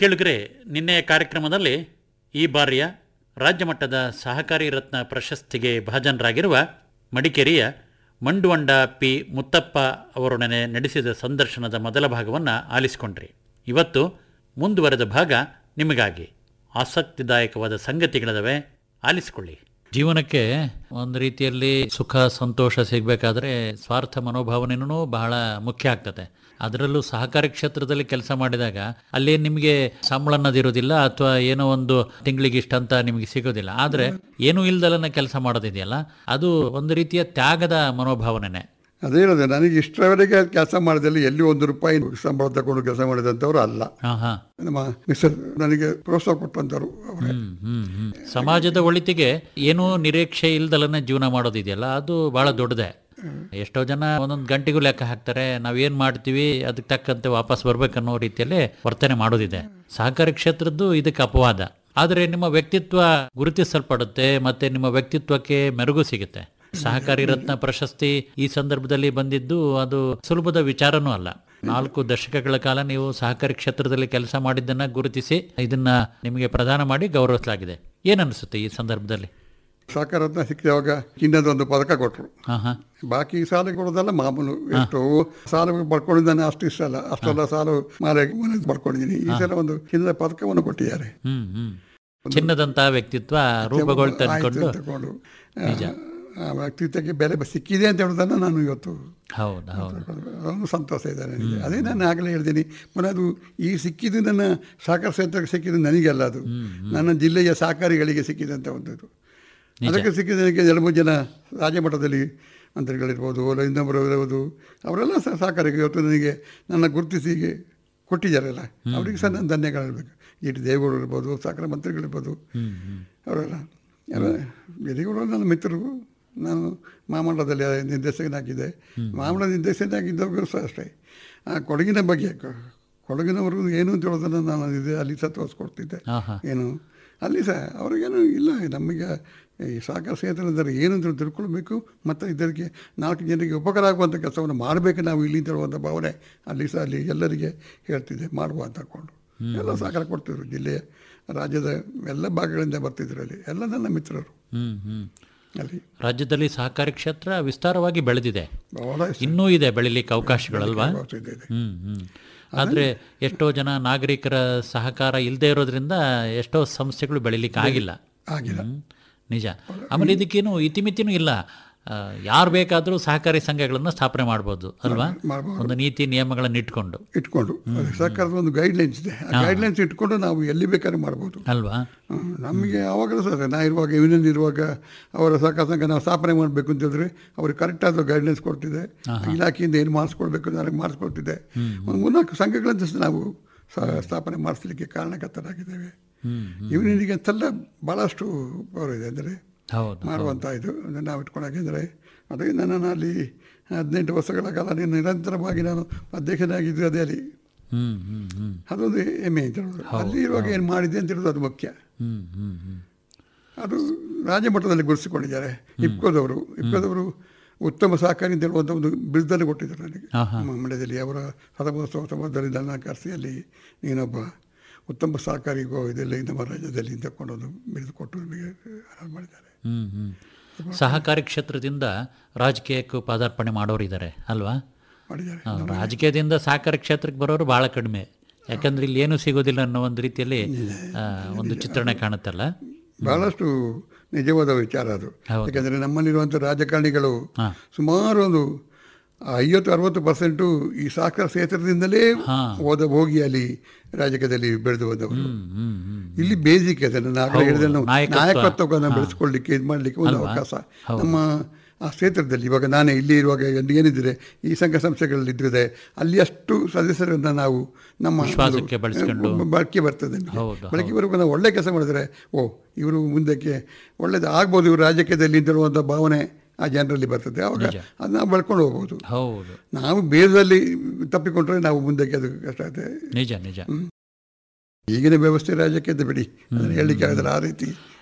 ಕೇಳುಗರೆ ನಿನ್ನೆಯ ಕಾರ್ಯಕ್ರಮದಲ್ಲಿ ಈ ಬಾರಿಯ ರಾಜ್ಯ ಮಟ್ಟದ ಸಹಕಾರಿ ರತ್ನ ಪ್ರಶಸ್ತಿಗೆ ಭಾಜನರಾಗಿರುವ ಮಡಿಕೇರಿಯ ಮಂಡುವಂಡ ಪಿ ಮುತ್ತಪ್ಪ ಅವರೊಡನೆ ನಡೆಸಿದ ಸಂದರ್ಶನದ ಮೊದಲ ಭಾಗವನ್ನು ಆಲಿಸಿಕೊಂಡ್ರಿ ಇವತ್ತು ಮುಂದುವರೆದ ಭಾಗ ನಿಮಗಾಗಿ ಆಸಕ್ತಿದಾಯಕವಾದ ಸಂಗತಿಗಳಿದಾವೆ ಆಲಿಸಿಕೊಳ್ಳಿ ಜೀವನಕ್ಕೆ ಒಂದು ರೀತಿಯಲ್ಲಿ ಸುಖ ಸಂತೋಷ ಸಿಗಬೇಕಾದ್ರೆ ಸ್ವಾರ್ಥ ಮನೋಭಾವನೆಯೂ ಬಹಳ ಮುಖ್ಯ ಆಗ್ತದೆ ಅದರಲ್ಲೂ ಸಹಕಾರಿ ಕ್ಷೇತ್ರದಲ್ಲಿ ಕೆಲಸ ಮಾಡಿದಾಗ ಅಲ್ಲಿ ನಿಮಗೆ ಸಂಬಳ ಅನ್ನೋದಿರೋದಿಲ್ಲ ಅಥವಾ ಏನೋ ಒಂದು ತಿಂಗಳಿಗೆ ಇಷ್ಟ ಅಂತ ನಿಮಗೆ ಸಿಗೋದಿಲ್ಲ ಆದರೆ ಏನೂ ಇಲ್ದಲನ್ನ ಕೆಲಸ ಮಾಡೋದಿದೆಯಲ್ಲ ಅದು ಒಂದು ರೀತಿಯ ತ್ಯಾಗದ ಮನೋಭಾವನೆನೇ ಅದೇ ಹೇಳೋದು ನನಗೆ ಇಷ್ಟರವರೆಗೆ ಕೆಲಸ ಮಾಡಿದಲ್ಲಿ ಎಲ್ಲಿ ಒಂದು ರೂಪಾಯಿ ಸಂಬಳ ತಗೊಂಡು ಕೆಲಸ ಮಾಡಿದಂಥವ್ರು ಅಲ್ಲ ಹಾಂ ಹಾಂ ನಮ್ಮ ಮಿಸ್ಟರ್ ನನಗೆ ಪ್ರೋತ್ಸಾಹ ಕೊಟ್ಟಂಥವ್ರು ಅವರೇ ಹ್ಮ್, ಹ್ಮ್, ಹ್ಮ್. ಸಮಾಜದ ಒಳಿತಿಗೆ ಏನೂ ನಿರೀಕ್ಷೆ ಇಲ್ದಲನ್ನ ಜೀವನ ಮಾಡೋದಿದೆಯಲ್ಲ ಅದು ಬಹಳ ದೊಡ್ಡದೆ ಎಷ್ಟೋ ಜನ ಒಂದೊಂದು ಗಂಟೆಗೂ ಲೆಕ್ಕ ಹಾಕ್ತಾರೆ ನಾವೇನ್ ಮಾಡ್ತೀವಿ ಅದಕ್ಕೆ ತಕ್ಕಂತೆ ವಾಪಸ್ ಬರ್ಬೇಕನ್ನೋ ರೀತಿಯಲ್ಲಿ ವರ್ತನೆ ಮಾಡೋದಿದೆ ಸಹಕಾರಿ ಕ್ಷೇತ್ರದ್ದು ಇದಕ್ಕೆ ಅಪವಾದ ಆದರೆ ನಿಮ್ಮ ವ್ಯಕ್ತಿತ್ವ ಗುರುತಿಸಲ್ಪಡುತ್ತೆ ಮತ್ತೆ ನಿಮ್ಮ ವ್ಯಕ್ತಿತ್ವಕ್ಕೆ ಮೆರುಗು ಸಿಗುತ್ತೆ ಸಹಕಾರಿ ರತ್ನ ಪ್ರಶಸ್ತಿ ಈ ಸಂದರ್ಭದಲ್ಲಿ ಬಂದಿದ್ದು ಅದು ಸುಲಭದ ವಿಚಾರನೂ ಅಲ್ಲ ನಾಲ್ಕು ದಶಕಗಳ ಕಾಲ ನೀವು ಸಹಕಾರಿ ಕ್ಷೇತ್ರದಲ್ಲಿ ಕೆಲಸ ಮಾಡಿದ್ದನ್ನ ಗುರುತಿಸಿ ಇದನ್ನ ನಿಮಗೆ ಪ್ರದಾನ ಮಾಡಿ ಗೌರವಿಸಲಾಗಿದೆ ಏನನ್ನಿಸುತ್ತೆ ಈ ಸಂದರ್ಭದಲ್ಲಿ ಸಹಕಾರತ್ನ ಸಿಕ್ಕಿದಾಗ ಚಿನ್ನದ ಒಂದು ಪದಕ ಕೊಟ್ಟರು ಹಾ ಹಾ ಬಾಕಿ ಸಾಲ ಕೊಡೋದಲ್ಲ ಮಾಮೂಲು ಎಷ್ಟೋ ಸಾಲ ಪಡ್ಕೊಂಡಿದ್ದಾನೆ ಅಷ್ಟು ಇಷ್ಟ ಅಲ್ಲ ಅಷ್ಟೆಲ್ಲ ಸಾಲ ಮಾಲೆ ಮನೆ ಪಡ್ಕೊಂಡಿದ್ದೀನಿ ಈ ಸಲ ಒಂದು ಚಿನ್ನದ ಪದಕವನ್ನು ಕೊಟ್ಟಿದ್ದಾರೆ ಹ್ಮ್ ಹ್ಮ್ ಚಿನ್ನದಂತ ವ್ಯಕ್ತಿತ್ವ ರೂಪುಗೊಳ್ತಾ ಆಯ್ತು ಅನ್ಕೊಂಡು ಅಂತ ತಗೊಂಡು ಆ, ಆ ವ್ಯಕ್ತಿತ್ವಕ್ಕೆ ಬೆಲೆ ಸಿಕ್ಕಿದೆ ಅಂತ ಹೇಳೋದನ್ನು ನಾನು ಇವತ್ತು ಹೌದು ಹೌದು ಅದೊಂದು ಸಂತೋಷ ಇದೆ ನನಗೆ ಅದೇ ನಾನು ಆಗಲೇ ಹೇಳ್ತೀನಿ ಮತ್ತೆ ಅದು ಈ ಸಿಕ್ಕಿದ್ದು ನನ್ನ ಸಹಕಾರ ಕ್ಷೇತ್ರಕ್ಕೆ ಸಿಕ್ಕಿದ್ದು ನನಗೆಲ್ಲ ಅದು ನನ್ನ ಜಿಲ್ಲೆಯ ಸಹಕಾರಿಗಳಿಗೆ ಸಿಕ್ಕಿದಂಥ ಒಂದು ಇದು. ಅದಕ್ಕೆ ಸಿಕ್ಕಿದ ನನಗೆ ಎರಡು ಮೂರು ಜನ ರಾಜ್ಯ ಮಟ್ಟದಲ್ಲಿ ಮಂತ್ರಿಗಳಿರ್ಬೋದು ಅಲ್ಲ ಇನ್ನೊಬ್ಬರು ಇರ್ಬೋದು ಅವರೆಲ್ಲ ಸಹ ಸಹಕಾರಿಗೆ ಇವತ್ತು ನನಗೆ ನನ್ನ ಗುರುತಿಸಿ ಕೊಟ್ಟಿದ್ದಾರಲ್ಲ ಅವರಿಗೆ ಸಹ ನಾನು ಧನ್ಯಗಳು ಹೇಳಬೇಕು ಇಟ್ಟು ದೇವೇಗೌಡರು ಇರ್ಬೋದು ಸಹಕಾರ ಮಂತ್ರಿಗಳಿರ್ಬೋದು ಅವರೆಲ್ಲ ಎಲ್ಲ ದೇವೇಗೌಡರು ನನ್ನ ಮಿತ್ರರು ನಾನು ಮಾಮಂಡಲದಲ್ಲಿ ನಿರ್ದೇಶಕನಾಗಿದ್ದೆ ಮಾಮಂಡಲ ನಿರ್ದೇಶಕನಾಗಿದ್ದವರು ಸಹ ಅಷ್ಟೇ ಆ ಕೊಡಗಿನ ಬಗ್ಗೆ ಕೊ- ಕೊಡಗಿನವರು ಏನು ಅಂತ ಹೇಳೋದನ್ನು ನಾನು ಇದೆ ಅಲ್ಲಿ ಸಹ ತೋರಿಸ್ಕೊಡ್ತಿದ್ದೆ ಹಾ ಹಾ ಏನು ಅಲ್ಲಿ ಸಹ ಅವ್ರಿಗೇನು ಇಲ್ಲ ನಮಗೆ ಈ ಸಹಕಾರ ಕ್ಷೇತ್ರದಲ್ಲಿ ಏನು ಅಂತ ತಿಳ್ಕೊಳ್ಬೇಕು ಮತ್ತು ಇದಕ್ಕೆ ನಾಲ್ಕು ಜನರಿಗೆ ಉಪಕಾರ ಆಗುವಂಥ ಕೆಲಸವನ್ನು ಮಾಡಬೇಕು ನಾವು ಇಲ್ಲಿ ಅಂತ ಹೇಳುವಂಥ ಭಾವನೆ ಅಲ್ಲಿ ಸಹ ಅಲ್ಲಿ ಎಲ್ಲರಿಗೆ ಹೇಳ್ತಿದ್ದೆ ಮಾಡುವ ಅಂತ ಹಾಕ್ಕೊಂಡು ಎಲ್ಲ ಸಹಕಾರ ಕೊಡ್ತಿದ್ರು ಜಿಲ್ಲೆಯ ರಾಜ್ಯದ ಎಲ್ಲ ಭಾಗಗಳಿಂದ ಬರ್ತಿದ್ರು ಅಲ್ಲಿ ಎಲ್ಲ ನನ್ನ ಮಿತ್ರರು ಹ್ಮ್ ಹ್ಮ್ ಅಲ್ಲಿ ರಾಜ್ಯದಲ್ಲಿ ಸಹಕಾರಿ ಕ್ಷೇತ್ರ ವಿಸ್ತಾರವಾಗಿ ಬೆಳೆದಿದೆ ಬಹಳ ಇನ್ನೂ ಇದೆ ಬೆಳಿಲಿಕ್ಕೆ ಅವಕಾಶಗಳಲ್ವಾ ಅವಕಾಶ ಇದೆ ಇದೆ. ಹ್ಮ್ ಹ್ಮ್ ಆದ್ರೆ ಎಷ್ಟೋ ಜನ ನಾಗರಿಕರ ಸಹಕಾರ ಇಲ್ಲದೆ ಇರೋದ್ರಿಂದ ಎಷ್ಟೋ ಸಂಸ್ಥೆಗಳು ಬೆಳಿಲಿಕ್ಕೆ ಆಗಿಲ್ಲ ಆಗಿಲ್ಲ ಹ್ಮ್. ನಿಜ ಆಮೇಲೆ ಇದಕ್ಕೇನು ಇತಿಮಿತಿನೂ ಇಲ್ಲ ಯಾರು ಬೇಕಾದರೂ ಸಹಕಾರಿ ಸಂಘಗಳನ್ನು ಸ್ಥಾಪನೆ ಮಾಡ್ಬೋದು ಅಲ್ವಾ ಮಾಡ್ಬೋದು. ಒಂದು ನೀತಿ ನಿಯಮಗಳನ್ನು ಇಟ್ಕೊಂಡು ಇಟ್ಕೊಂಡು ಅದಕ್ಕೆ ಸರ್ಕಾರದ ಒಂದು ಗೈಡ್ಲೈನ್ಸ್ ಇದೆ ಆ ಗೈಡ್ಲೈನ್ಸ್ ಇಟ್ಕೊಂಡು ನಾವು ಎಲ್ಲಿ ಬೇಕಾದ್ರೆ ಮಾಡ್ಬೋದು ಅಲ್ವಾ ಹ್ಮ್. ನಮಗೆ ಆವಾಗಲೂ ಸರ್ ನಾ ಇರುವಾಗ ಯೂನಿಯನ್ ಇರುವಾಗ ಅವರ ಸಹಕಾರ ಸಂಘ ನಾವು ಸ್ಥಾಪನೆ ಮಾಡಬೇಕು ಅಂತ ಹೇಳಿದ್ರೆ ಅವ್ರಿಗೆ ಕರೆಕ್ಟಾದ ಗೈಡ್ಲೈನ್ಸ್ ಕೊಡ್ತಿದ್ದೆ ಇಲಾಖೆಯಿಂದ ಏನು ಮಾಡಿಸ್ಕೊಳ್ಬೇಕು ನನಗೆ ಮಾಡಿಸ್ಕೊಡ್ತಿದ್ದೆ ಒಂದು ಮೂರ್ನಾಲ್ಕು ಸಂಘಗಳಂತ ಸಹ ನಾವು ಸ- ಸ್ಥಾಪನೆ ಮಾಡಿಸ್ಲಿಕ್ಕೆ ಕಾರಣಕರ್ತರಾಗಿದ್ದೇವೆ ಯೂನಿಯನ್ಗೆ ಅಂತೆಲ್ಲ ಭಾಳಷ್ಟು ಗೌರವ ಇದೆ ಅಂದರೆ ಹೌದು ಮಾಡುವಂಥ ಇದು ಅದನ್ನು ನಾವು ಇಟ್ಕೊಂಡಾಗೆಂದರೆ ಅದಕ್ಕೆ ನನ್ನನ್ನು ಅಲ್ಲಿ ಹದಿನೆಂಟು ವರ್ಷಗಳ ಕಾಲ ನೀನು ನಿರಂತರವಾಗಿ ನಾನು ಅಧ್ಯಕ್ಷನಾಗಿದ್ದು ಅದೇ ಅಲ್ಲಿ ಹ್ಮ್ ಹ್ಮ್ ಹ್ಮ್ ಅದೊಂದು ಹೆಮ್ಮೆ ಅಂತ ಹೇಳೋದು ಅಲ್ಲಿ ಇರುವಾಗ ಏನು ಮಾಡಿದೆ ಅಂತ ಹೇಳೋದು ಅದು ಮುಖ್ಯ ಹ್ಮ್ ಹ್ಮ್ ಹ್ಮ್ ಅದು ರಾಜ್ಯ ಮಟ್ಟದಲ್ಲಿ ಗುರುತಿಸಿಕೊಂಡಿದ್ದಾರೆ ಇಪ್ಕೋದವರು ಇಪ್ಕೋದವರು ಉತ್ತಮ ಸಹಕಾರಿ ಅಂತ ಹೇಳುವಂಥ ಒಂದು ಬಿರುದನ್ನು ಕೊಟ್ಟಿದ್ದಾರೆ ನನಗೆ ಆಹಾ. ನಮ್ಮ ಮಂಡ್ಯದಲ್ಲಿ ಅವರ ಶತಮಾನೋತ್ಸವ ಸಂದರ್ಭದಲ್ಲಿ ನನ್ನ ಕರೆಸಿ ಅಲ್ಲಿ ನೀನೊಬ್ಬ ಉತ್ತಮ ಸಹಕಾರಿ ಗೋ ಇದೆಲ್ಲ ನಮ್ಮ ರಾಜ್ಯದಲ್ಲಿ ತಗೊಂಡೊಂದು ಬಿರುದು ಕೊಟ್ಟು ನನಗೆ ಆರಾಮ ಮಾಡಿದ್ದಾರೆ ಹ್ಮ್ ಹ್ಮ್ ಸಹಕಾರಿ ಕ್ಷೇತ್ರದಿಂದ ರಾಜಕೀಯಕ್ಕೂ ಪಾದಾರ್ಪಣೆ ಮಾಡೋರು ಇದ್ದಾರೆ ಅಲ್ವಾ ಮಾಡಿದ್ದಾರೆ ಆ, ರಾಜಕೀಯದಿಂದ ಸಹಕಾರಿ ಕ್ಷೇತ್ರಕ್ಕೆ ಬರೋರು ಬಹಳ ಕಡಿಮೆ ಯಾಕಂದ್ರೆ ಇಲ್ಲಿ ಏನೂ ಸಿಗೋದಿಲ್ಲ ಅನ್ನೋ ಒಂದು ರೀತಿಯಲ್ಲಿ ಆ, ಒಂದು ಚಿತ್ರಣ ಕಾಣುತ್ತಲ್ಲ ಬಹಳಷ್ಟು ನಿಜವಾದ ವಿಚಾರ ಅದು ಹೌದು. ಯಾಕಂದರೆ ನಮ್ಮಲ್ಲಿರುವಂಥ ರಾಜಕಾರಣಿಗಳು ಹಾ. ಸುಮಾರು ಒಂದು ಐವತ್ತು ಅರವತ್ತು ಪರ್ಸೆಂಟು ಈ ಸಹಕಾರ ಕ್ಷೇತ್ರದಿಂದಲೇ ಹಾ. ಹೋದ ಹೋಗಿ ಅಲ್ಲಿ ರಾಜಕೀಯದಲ್ಲಿ ಬೆಳೆದು ಬಂದವರು ಹ್ಮ್ ಹ್ಮ್ ಹ್ಮ್ ಇಲ್ಲಿ ಬೇಸಿಕ್ ಅದನ್ನು ನಾನು ಹೌದು, ಹೇಳಿದ ನಾಯಕತ್ವ. ನಾಯಕತ್ವವನ್ನು ಬೆಳೆಸ್ಕೊಳ್ಳಿಕ್ಕೆ ಇದು ಮಾಡಲಿಕ್ಕೆ ಒಂದು ಅವಕಾಶ ನಮ್ಮ ಆ ಕ್ಷೇತ್ರದಲ್ಲಿ ಇವಾಗ ನಾನೇ ಇಲ್ಲಿ ಇರುವಾಗ ಒಂದು ಏನಿದ್ರೆ ಈ ಸಂಘ ಸಂಸ್ಥೆಗಳಲ್ಲಿ ಇದ್ದಿದೆ ಅಲ್ಲಿ ಅಷ್ಟು ಸದಸ್ಯರನ್ನ ನಾವು ನಮ್ಮ ಒಂದು, ವಿಶ್ವಾಸಕ್ಕೆ ಬಳಸ್ಕೊಂಡು. ಅಹ್, ಬಳಕೆ ಬರ್ತದೆ ನಮಗೆ. ಹೌದು, ಬಳಕೆ ಬರುವಾಗ ನಾವು ಒಳ್ಳೆ ಕೆಲಸ ಮಾಡಿದ್ರೆ ಓ ಇವರು ಮುಂದಕ್ಕೆ ಒಳ್ಳೇದು ಆಗ್ಬೋದು ಇವರು ರಾಜಕೀಯದಲ್ಲಿ ಅಂತ ಹೇಳುವಂಥ ಭಾವನೆ ಆ ಜನರಲ್ಲಿ ಬರ್ತದೆ ಅವಾಗ ಅದನ್ನ ನಾವು ಬೆಳ್ಕೊಂಡು ಹೋಗ್ಬೋದು ಹೌದು ನಾವು ಬೇರೆದಲ್ಲಿ ತಪ್ಪಿಕೊಂಡ್ರೆ ನಾವು ಮುಂದಕ್ಕೆ ಅದು ಕಷ್ಟ ಆಗುತ್ತೆ ನಿಜ ನಿಜ ಈಗಿನ ವ್ಯವಸ್ಥೆ ರಾಜಕೀಯದ ಬಿಡಿ ಅದನ್ನು ಹೇಳಲಿಕ್ಕೆ ಆಗೋದಿಲ್ಲ ಆ ರೀತಿ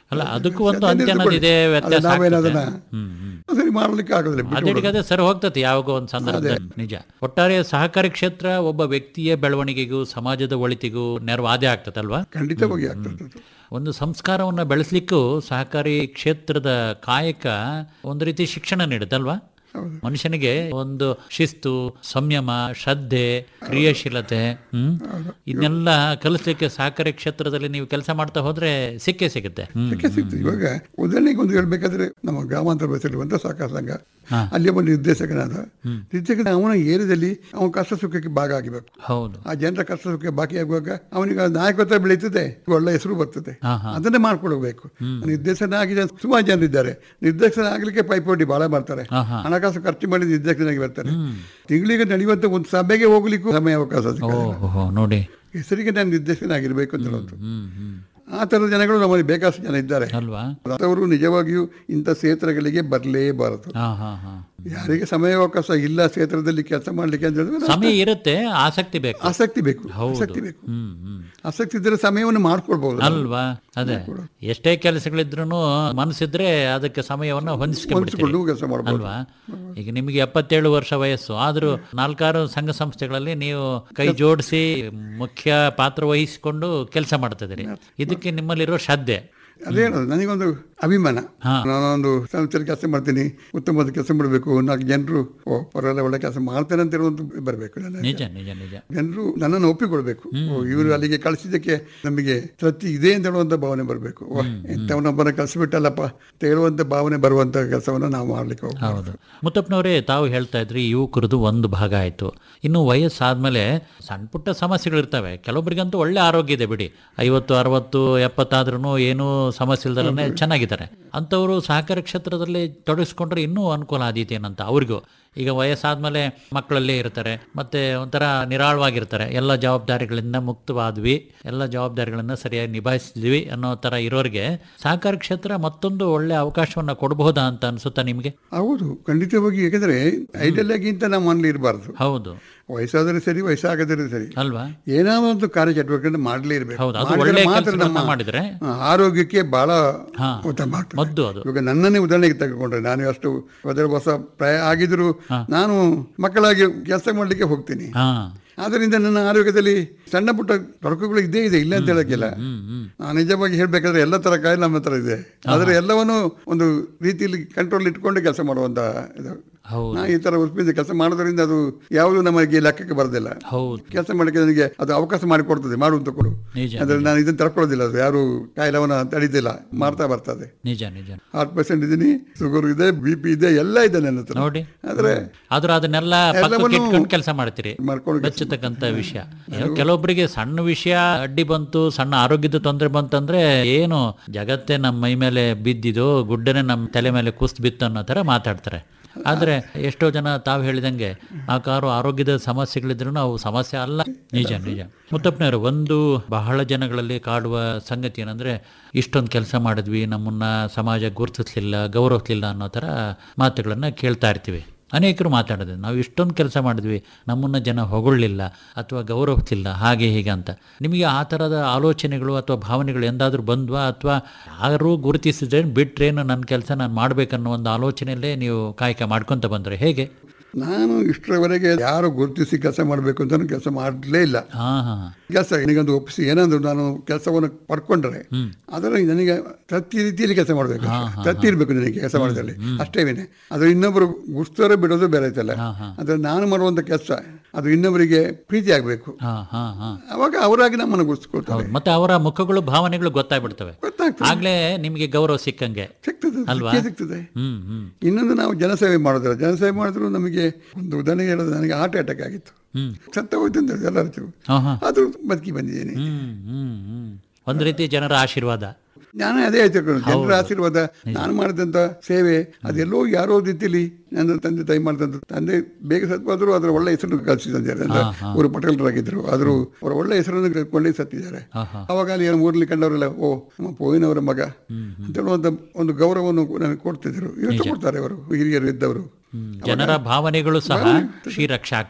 ಅಲ್ಲ ಅದಕ್ಕೂ ಒಂದು ಅದನ್ನ ಅಂತ್ಯ ಅನ್ನೋದಿದೆ ಇಟ್ಕೊಳ್ಳಿ. ವ್ಯತ್ಯಾಸ ಅದು ನಾವೇನು ಆಗ್ತದೆ. ಅದನ್ನ ಹ್ಮ್ ಹ್ಮ್ ಸರಿ ಮಾಡ್ಲಿಕ್ಕೆ ಆಗೋದಿಲ್ಲ ಬಿಟ್ಟು ಅದಿಟ್ಟಿಗೆ ಅದೇ ಸರಿ ಹೋಗ್ತದೆ ಯಾವಾಗ ಒಂದು ಸಂದರ್ಭದಲ್ಲಿ ನಿಜ ಒಟ್ಟಾರೆ ಸಹಕಾರಿ ಕ್ಷೇತ್ರ ಒಬ್ಬ ವ್ಯಕ್ತಿಯ ಬೆಳವಣಿಗೆಗೂ ಸಮಾಜದ ಒಳಿತಿಗೂ ನೆರವಾದೇ ಆಗ್ತದಲ್ವಾ ಖಂಡಿತವಾಗಿ ಆಗ್ತದೆ ಅದು. ಒಂದು ಸಂಸ್ಕಾರವನ್ನು ಬೆಳೆಸಲಿಕ್ಕೂ ಸಹಕಾರಿ ಕ್ಷೇತ್ರದ ಕಾಯಕ ಒಂದು ರೀತಿ ಶಿಕ್ಷಣ ನೀಡುತ್ತಲ್ವಾ ಹೌದು. ಮನುಷ್ಯನಿಗೆ ಒಂದು ಶಿಸ್ತು ಸಂಯಮ ಶ್ರದ್ಧೆ ಕ್ರಿಯಾಶೀಲತೆ ಹ್ಮ್ ಇದನ್ನೆಲ್ಲ ಕಲಿಸ್ಲಿಕ್ಕೆ ಸಹಕಾರಿ ಕ್ಷೇತ್ರದಲ್ಲಿ ನೀವು ಕೆಲಸ ಮಾಡ್ತಾ ಹೋದ್ರೆ ಸಿಕ್ಕೇ ಸಿಗುತ್ತೆ ಹ್ಮ್ ಸಿಕ್ಕೇ ಸಿಗ್ತದೆ ಇವಾಗ ಉದಾಹರಣೆಗೆ ಒಂದು ಹೇಳ್ಬೇಕಾದ್ರೆ ನಮ್ಮ ಗ್ರಾಮಾಂತರ ಬಯಸಿರುವಂಥ ಸಹಕಾರ ಸಂಘ ಅಲ್ಲಿ ಒಬ್ಬ ನಿರ್ದೇಶಕನಾದ ನಿರ್ದೇಶಕನ ಅವನ ಏರಿಯಾದಲ್ಲಿ ಅವನ ಕಷ್ಟ ಸುಖಕ್ಕೆ ಭಾಗ ಆಗಬೇಕು ಹೌದು ಆ ಜನರ ಕಷ್ಟ ಸುಖಕ್ಕೆ ಭಾಗಿಯಾಗುವಾಗ ಅವನಿಗೆ ಆ ನಾಯಕತ್ವ ಬೆಳೀತದೆ ಒಳ್ಳೆ ಹೆಸರು ಬರ್ತದೆ ಹಾ, ಹಾ. ಅದನ್ನೇ ಮಾಡ್ಕೊಳ್ಬೇಕು ನಿರ್ದೇಶನ ಆಗಿದೆ ಸುಮಾರು ಜನರಿದ್ದಾರೆ ನಿರ್ದೇಶನ ಆಗ್ಲಿಕ್ಕೆ ಪೈಪೋಟಿ ಬಹಳ ಮಾಡ್ತಾರೆ ಹಾ, ಹಾ. ಹಣಕಾಸು ಖರ್ಚು ಮಾಡಿ ನಿರ್ದೇಶಕನಾಗಿ ಬರ್ತಾರೆ ತಿಂಗಳಿಗೆ ನಡೆಯುವಂತ ಒಂದು ಸಭೆಗೆ ಹೋಗ್ಲಿಕ್ಕೂ ಸಮಯ ಅವಕಾಶ ಸಿಗಲ್ಲ. ಓಹೋ ನೋಡಿ ಹೆಸರಿಗೆ ನಾನು ನಿರ್ದೇಶಕನಾಗಿರ್ಬೇಕು ಅಂತ ಹೇಳೋದು ಹ್ಮ್ ಹ್ಮ್ ಆ ಥರದ ಜನಗಳು ನಮ್ಮಲ್ಲಿ ಬೇಕಾದಷ್ಟು ಜನ ಇದ್ದಾರೆ ಅಲ್ವಾ ಅವರು ನಿಜವಾಗಿಯೂ ಇಂಥ ಕ್ಷೇತ್ರಗಳಿಗೆ ಬರಲೇಬಾರದು ಹಾ ಹಾ ಹಾ ಯಾರಿಗೆ ಸಮಯಾವಕಾಶ ಇಲ್ಲ ಕ್ಷೇತ್ರದಲ್ಲಿ ಕೆಲಸ ಮಾಡ್ಲಿಕ್ಕೆ ಅಂತ ಹೇಳಿದ್ರೆ ಸಮಯ ಇರುತ್ತೆ ಆಸಕ್ತಿ ಬೇಕು ಆಸಕ್ತಿ ಬೇಕು ಹೌದು ಆಸಕ್ತಿ ಬೇಕು ಹ್ಮ್ ಹ್ಮ್ ಆಸಕ್ತಿ ಇದ್ದರೆ ಸಮಯವನ್ನು ಮಾಡ್ಕೊಳ್ಬಹುದು ಅಲ್ವಾ ಅದೇ ಎಷ್ಟೇ ಕೆಲಸಗಳಿದ್ರು ಮನಸ್ಸಿದ್ರೆ ಅದಕ್ಕೆ ಸಮಯವನ್ನು ಹೊಂದಿಸ್ಕೊಂಡ್ಬಿಡ್ತೀರಿ ಹೊಂದಿಸಿಕೊಂಡು ಕೆಲಸ ಮಾಡ್ಬೋದು ಅಲ್ವಾ ಈಗ ನಿಮಗೆ ಎಪ್ಪತ್ತೇಳು ವರ್ಷ ವಯಸ್ಸು ಆದ್ರೂ ನಾಲ್ಕಾರು ಸಂಘ ಸಂಸ್ಥೆಗಳಲ್ಲಿ ನೀವು ಕೈ ಜೋಡಿಸಿ ಮುಖ್ಯ ಪಾತ್ರ ವಹಿಸಿಕೊಂಡು ಕೆಲಸ ಮಾಡ್ತಿದ್ದೀರಿ ಇದಕ್ಕೆ ನಿಮ್ಮಲ್ಲಿರೋ ಶ್ರದ್ಧೆ ಅದೇ ಹೇಳೋದು ನನಗೊಂದು ಅಭಿಮಾನ ಹಾ. ನಾನೊಂದು ಸಂಸ್ಥೆಯಲ್ಲಿ ಕೆಲಸ ಮಾಡ್ತೀನಿ ಉತ್ತಮವಾದ ಕೆಲಸ ಮಾಡಬೇಕು ನಾಲ್ಕು ಜನರು ಓ ಪರವಾಗಿಲ್ಲ ಒಳ್ಳೆ ಕೆಲಸ ಮಾಡ್ತೇನೆ ಅಂತ ಹೇಳುವಂತ ಬರಬೇಕು ನನ್ನ ನಿಜ ನಿಜ ನಿಜ ಜನರು ನನ್ನನ್ನು ಒಪ್ಪಿಕೊಳ್ಬೇಕು ಓ, ಇವರು ಅಲ್ಲಿಗೆ ಕಳಿಸಿದ್ದಕ್ಕೆ ನಮಗೆ ತೃಪ್ತಿ ಇದೆ ಅಂತ ಹೇಳುವಂತ ಭಾವನೆ ಬರಬೇಕು ಇಂಥವನೊಬ್ಬನ ಕಳಿಸಿಬಿಟ್ಟಲ್ಲಪ್ಪ ಅಂತ ಹೇಳುವಂತ ಭಾವನೆ ಬರುವಂತ ಕೆಲಸವನ್ನು ನಾವು ಮಾಡ್ಲಿಕ್ಕೆ ಹೋಗ್ಬೇಕು ಹೌದು ಮುತ್ತಪ್ಪನವರೇ ತಾವು ಹೇಳ್ತಾ ಇದ್ರಿ ಯುವಕರದು ಒಂದು ಭಾಗ ಆಯಿತು ಇನ್ನು ವಯಸ್ಸಾದ್ಮೇಲೆ ಸಣ್ಣ ಪುಟ್ಟ ಸಮಸ್ಯೆಗಳಿರ್ತವೆ ಕೆಲವೊಬ್ಬರಿಗಂತೂ ಒಳ್ಳೆ ಆರೋಗ್ಯ ಇದೆ ಬಿಡಿ ಐವತ್ತು ಅರವತ್ತು ಎಪ್ಪತ್ತಾದ್ರೂ ಏನೂ ಸಮಸ್ಯೆ ಇಲ್ದಲೇ ಚೆನ್ನಾಗಿದ್ದಾರೆ ಅಂಥವರು ಸಹಕಾರಿ ಕ್ಷೇತ್ರದಲ್ಲಿ ತೊಡಗಿಸ್ಕೊಂಡ್ರೆ ಇನ್ನೂ ಅನುಕೂಲ ಆದೀತೇನಂತ ಅವ್ರಿಗೂ ಈಗ ವಯಸ್ಸಾದ್ಮೇಲೆ ಮಕ್ಕಳಲ್ಲೇ ಇರ್ತಾರೆ ಮತ್ತೆ ಒಂಥರ ನಿರಾಳವಾಗಿರ್ತಾರೆ ಎಲ್ಲ ಜವಾಬ್ದಾರಿಗಳಿಂದ ಮುಕ್ತವಾದ್ವಿ ಎಲ್ಲ ಜವಾಬ್ದಾರಿಗಳನ್ನ ಸರಿಯಾಗಿ ನಿಭಾಯಿಸಿದ್ವಿ ಅನ್ನೋ ಥರ ಇರೋರಿಗೆ ಸಹಕಾರಿ ಕ್ಷೇತ್ರ ಮತ್ತೊಂದು ಒಳ್ಳೆ ಅವಕಾಶವನ್ನು ಕೊಡಬಹುದಾ ಅಂತ ಅನ್ಸುತ್ತಾ ನಿಮಗೆ ಹೌದು ಖಂಡಿತವಾಗಿ ಯಾಕಂದ್ರೆ ಐಡಿಯಲ್ ಆಗಿಂತ ನಮ್ಮ ಮನೇಲಿ ಇರಬಾರ್ದು ಹೌದು ವಯಸ್ಸಾದರೆ ಸರಿ ವಯಸ್ಸಾಗದರೆ ಸರಿ ಅಲ್ವಾ ಏನಾದ್ರು ಒಂದು ಕಾರ್ಯಚಟುವಟಿಕೆ ಮಾಡಲೇ ಇರಬೇಕು ಹೌದು ಅದು ಒಳ್ಳೆ ಕೆಲಸಗಳನ್ನ ಮಾಡಿದ್ರೆ ಆ, ಆರೋಗ್ಯಕ್ಕೆ ಬಹಳ ಹಾ. ಉತ್ತಮ ಆಗ್ತದೆ ಮದ್ದು ಅದು ಇವಾಗ ನನ್ನನ್ನೇ ಉದಾಹರಣೆಗೆ ತೆಗೆದುಕೊಂಡ್ರೆ ನಾನು ಅಷ್ಟು ಅದರ ಹೊಸ ಪ್ರಾಯ ಆಗಿದ್ರು ನಾನು ಮಕ್ಕಳಾಗಿ ಕೆಲಸ ಮಾಡಲಿಕ್ಕೆ ಹೋಗ್ತೀನಿ ಹಾ ಆದ್ದರಿಂದ ನನ್ನ ಆರೋಗ್ಯದಲ್ಲಿ ಸಣ್ಣ ಪುಟ್ಟ ತೊಡಕುಗಳು ಇದ್ದೇ ಇದೆ ಇಲ್ಲ ಅಂತ ಹೇಳಕ್ಕಿಲ್ಲ ಹ್ಮ್ ಹ್ಮ್ ನಾನು ನಿಜವಾಗಿ ಹೇಳ್ಬೇಕಾದ್ರೆ ಎಲ್ಲ ತರ ಕಾಯಿಲೆ ನಮ್ಮ ಹತ್ರ ಇದೆ ಆದರೆ ಎಲ್ಲವನ್ನು ಒಂದು ರೀತಿಯಲ್ಲಿ ಕಂಟ್ರೋಲ್ ಇಟ್ಕೊಂಡು ಕೆಲಸ ಮಾಡುವಂತ ಇದು ಹೌದು ನಾ ಈ ತರ ಉತ್ಪಿಂದ ಕೆಲಸ ಮಾಡೋದ್ರಿಂದ ಅದು ಯಾವುದು ನಮಗೆ ಲೆಕ್ಕಕ್ಕೆ ಬರೋದಿಲ್ಲ ಹೌದು ಕೆಲಸ ಮಾಡಲಿಕ್ಕೆ ನನಗೆ ಅದು ಅವಕಾಶ ಮಾಡಿಕೊಡ್ತದೆ ಮಾಡುವಂತ ಕೊಡು ನಿಜ ಅಂದ್ರೆ ನಾನು ಇದನ್ನು ತಡ್ಕೊಳ್ಳೋದಿಲ್ಲ ಅದು ಯಾರು ಕಾಯಿಲೆವನ್ನ ತಡೀತಿಲ್ಲ ಮಾಡ್ತಾ ಬರ್ತದೆ ನಿಜ ನಿಜ ಹಾರ್ಟ್ ಪೇಷಂಟ್ ಇದ್ದೀನಿ ಶುಗರ್ ಇದೆ ಬಿ ಪಿ ಇದೆ ಎಲ್ಲ ಇದೆ ನನ್ನ ಹತ್ರ ನೋಡಿ ಆದ್ರೆ ಆದ್ರೂ ಅದನ್ನೆಲ್ಲ ಪಕ್ಕಕ್ಕೆ ಎಲ್ಲವನ್ನೂ ಇಟ್ಕೊಂಡು ಕೆಲಸ ಮಾಡ್ತೀರಿ ಮಾಡ್ಕೊಂಡು ಮೆಚ್ಚತಕ್ಕಂಥ ವಿಷಯ ಏನೋ ಕೆಲವೊಬ್ಬರಿಗೆ ಸಣ್ಣ ವಿಷಯ ಅಡ್ಡಿ ಬಂತು ಸಣ್ಣ ಆರೋಗ್ಯದ ತೊಂದರೆ ಬಂತಂದ್ರೆ ಏನು ಜಗತ್ತೇ ನಮ್ಮ ಮೈ ಮೇಲೆ ಬಿದ್ದಿದ್ದು ಗುಡ್ಡನೆ ನಮ್ಮ ತಲೆ ಮೇಲೆ ಕುಸ್ತು ಬಿತ್ತು ಅನ್ನೋ ಥರ ಮಾತಾಡ್ತಾರೆ ಆದರೆ ಎಷ್ಟೋ ಜನ ತಾವು ಹೇಳಿದಂಗೆ ಆ ಕಾರು ಆರೋಗ್ಯದ ಸಮಸ್ಯೆಗಳಿದ್ರೂ ಅವು ಸಮಸ್ಯೆ ಅಲ್ಲ ನಿಜ ನಿಜ ಮುತ್ತಪ್ಪನವರು ಒಂದು ಬಹಳ ಜನಗಳಲ್ಲಿ ಕಾಡುವ ಸಂಗತಿ ಏನಂದ್ರೆ ಇಷ್ಟೊಂದು ಕೆಲಸ ಮಾಡಿದ್ವಿ ನಮ್ಮನ್ನ ಸಮಾಜ ಗುರುತಿಸ್ಲಿಲ್ಲ ಗೌರವಿಸ್ಲಿಲ್ಲ ಅನ್ನೋ ಥರ ಮಾತುಗಳನ್ನು ಕೇಳ್ತಾ ಇರ್ತೀವಿ ಅನೇಕರು ಮಾತಾಡೋದು ನಾವು ಇಷ್ಟೊಂದು ಕೆಲಸ ಮಾಡಿದ್ವಿ ನಮ್ಮನ್ನು ಜನ ಹೊಗಳ್ಲಿಲ್ಲ ಅಥವಾ ಗೌರವಿಸ್ಲಿಲ್ಲ ಹಾಗೆ ಹೀಗೆ ಅಂತ ನಿಮಗೆ ಆ ಥರದ ಆಲೋಚನೆಗಳು ಅಥವಾ ಭಾವನೆಗಳು ಎಂದಾದರೂ ಬಂದ್ವಾ ಅಥವಾ ಯಾರೂ ಗುರುತಿಸಿದ್ರೆ ಬಿಟ್ರೇನು ನನ್ನ ಕೆಲಸ ನಾನು ಮಾಡಬೇಕನ್ನೋ ಒಂದು ಆಲೋಚನೆಯಲ್ಲೇ ನೀವು ಕಾಯಕ ಮಾಡ್ಕೊತ ಬಂದರೆ ಹೇಗೆ ನಾನು ಇಷ್ಟರವರೆಗೆ ಯಾರು ಗುರುತಿಸಿ ಕೆಲಸ ಮಾಡಬೇಕು ಅಂತ ಕೆಲಸ ಮಾಡಲೇ ಇಲ್ಲ ಹಾಂ ಹಾಂ ಕೆಲಸ ನನಗೊಂದು ಒಪ್ಪಿಸಿ ಏನಾದ್ರು ನಾನು ಕೆಲಸವನ್ನು ಪಡ್ಕೊಂಡ್ರೆ ಅದರ ನನಗೆ ಪ್ರತಿ ರೀತಿಯಲ್ಲಿ ಕೆಲಸ ಮಾಡಬೇಕು ತತ್ತಿ ಇರಬೇಕು ನನಗೆ ಕೆಲಸ ಮಾಡೋದ್ರಲ್ಲಿ ಅಷ್ಟೇ ವಿನೆ ಅದು ಇನ್ನೊಬ್ಬರು ಗುಸ್ತೋರ ಬಿಡೋದು ಬೇರೆ ಐತಲ್ಲ ಅಂದ್ರೆ ನಾನು ಮಾಡುವಂತ ಕೆಲಸ ಅದು ಇನ್ನೊಬ್ಬರಿಗೆ ಪ್ರೀತಿ ಆಗಬೇಕು ಹಾಂ ಹಾಂ ಹಾಂ ಅವಾಗ ಅವರಾಗಿ ನಮ್ಮನ್ನು ಗುರುತಿಸ್ಕೊಳ್ತಾರೆ ಮತ್ತೆ ಅವರ ಮುಖಗಳು ಭಾವನೆಗಳು ಗೊತ್ತಾಗ್ಬಿಡ್ತವೆ ಗೊತ್ತಾಗ್ತದೆ ಆಗ್ಲೇ ನಿಮಗೆ ಗೌರವ ಸಿಕ್ಕಂಗೆ ಸಿಗ್ತದೆ ಅಲ್ವಾ? ಸಿಕ್ಕೇ ಸಿಗ್ತದೆ ಹ್ಮ್ ಹ್ಮ್ ಇನ್ನೊಂದು ನಾವು ಜನಸೇವೆ ಮಾಡೋದಿಲ್ಲ ಜನಸೇವೆ ಮಾಡಿದ್ರು ನಮಗೆ ಒಂದು ಉದಾಹರಣೆ ಹೇಳೋದು ನನಗೆ ಹಾರ್ಟ್ ಅಟ್ಯಾಕ್ ಆಗಿತ್ತು ಹ್ಮ್ ಸತ್ತ ಹೋಯ್ತು ಅಂತ ಹೇಳಿ ಎಲ್ಲರೂ ಹಾಂ ಹಾಂ ಆದ್ರೂ ಬದುಕಿ ಬಂದಿದ್ದೀನಿ ಹ್ಮ್ ಹ್ಮ್ ಹ್ಮ್ ಒಂದು ರೀತಿ ಜನರ ಆಶೀರ್ವಾದ ನಾನು ಅದೇ ಹೇಳ್ತಿರ್ಕೊಂಡು ಜನರ ಆಶೀರ್ವಾದ ನಾನು ಮಾಡಿದಂಥ ಸೇವೆ ಅದೆಲ್ಲೋ ಯಾರೋ ರೀತಿಯಲ್ಲಿ ನನ್ನ ತಂದೆ ತಾಯಿ ಮಾಡಿದಂಥ ತಂದೆ ಬೇಗ ಸತ್ವಾದ್ರು ಅದರ ಒಳ್ಳೆ ಹೆಸರು ಕಲಿಸಿದ್ದಾರೆ ಅಂದ್ರೆ ಅವರು ಪಟೇಲರಾಗಿದ್ದರು ಆದರೂ ಅವರ ಒಳ್ಳೆ ಹೆಸರನ್ನು ಕಳ್ಕೊಂಡೇ ಸತ್ತಿದ್ದಾರೆ ಹಾ, ಹಾ. ಅವಾಗ ಅಲ್ಲಿ ಏನು ಊರಲ್ಲಿ ಕಂಡವರೆಲ್ಲ ಓ ನಮ್ಮ ಪೋಯಿನವರ ಮಗ ಅಂತ ಹೇಳುವಂಥ ಒಂದು ಗೌರವವನ್ನು ನನಗೆ ಕೊಡ್ತಿದ್ರು ಇವತ್ತು ಕೊಡ್ತಾರೆ ಅವರು ಹಿರಿಯರು ಇದ್ದವರು ಜನರ ಭಾವನೆಗಳು ಸಹ ಶ್ರೀರಕ್ಷೆ ಆಗ್ತವೆ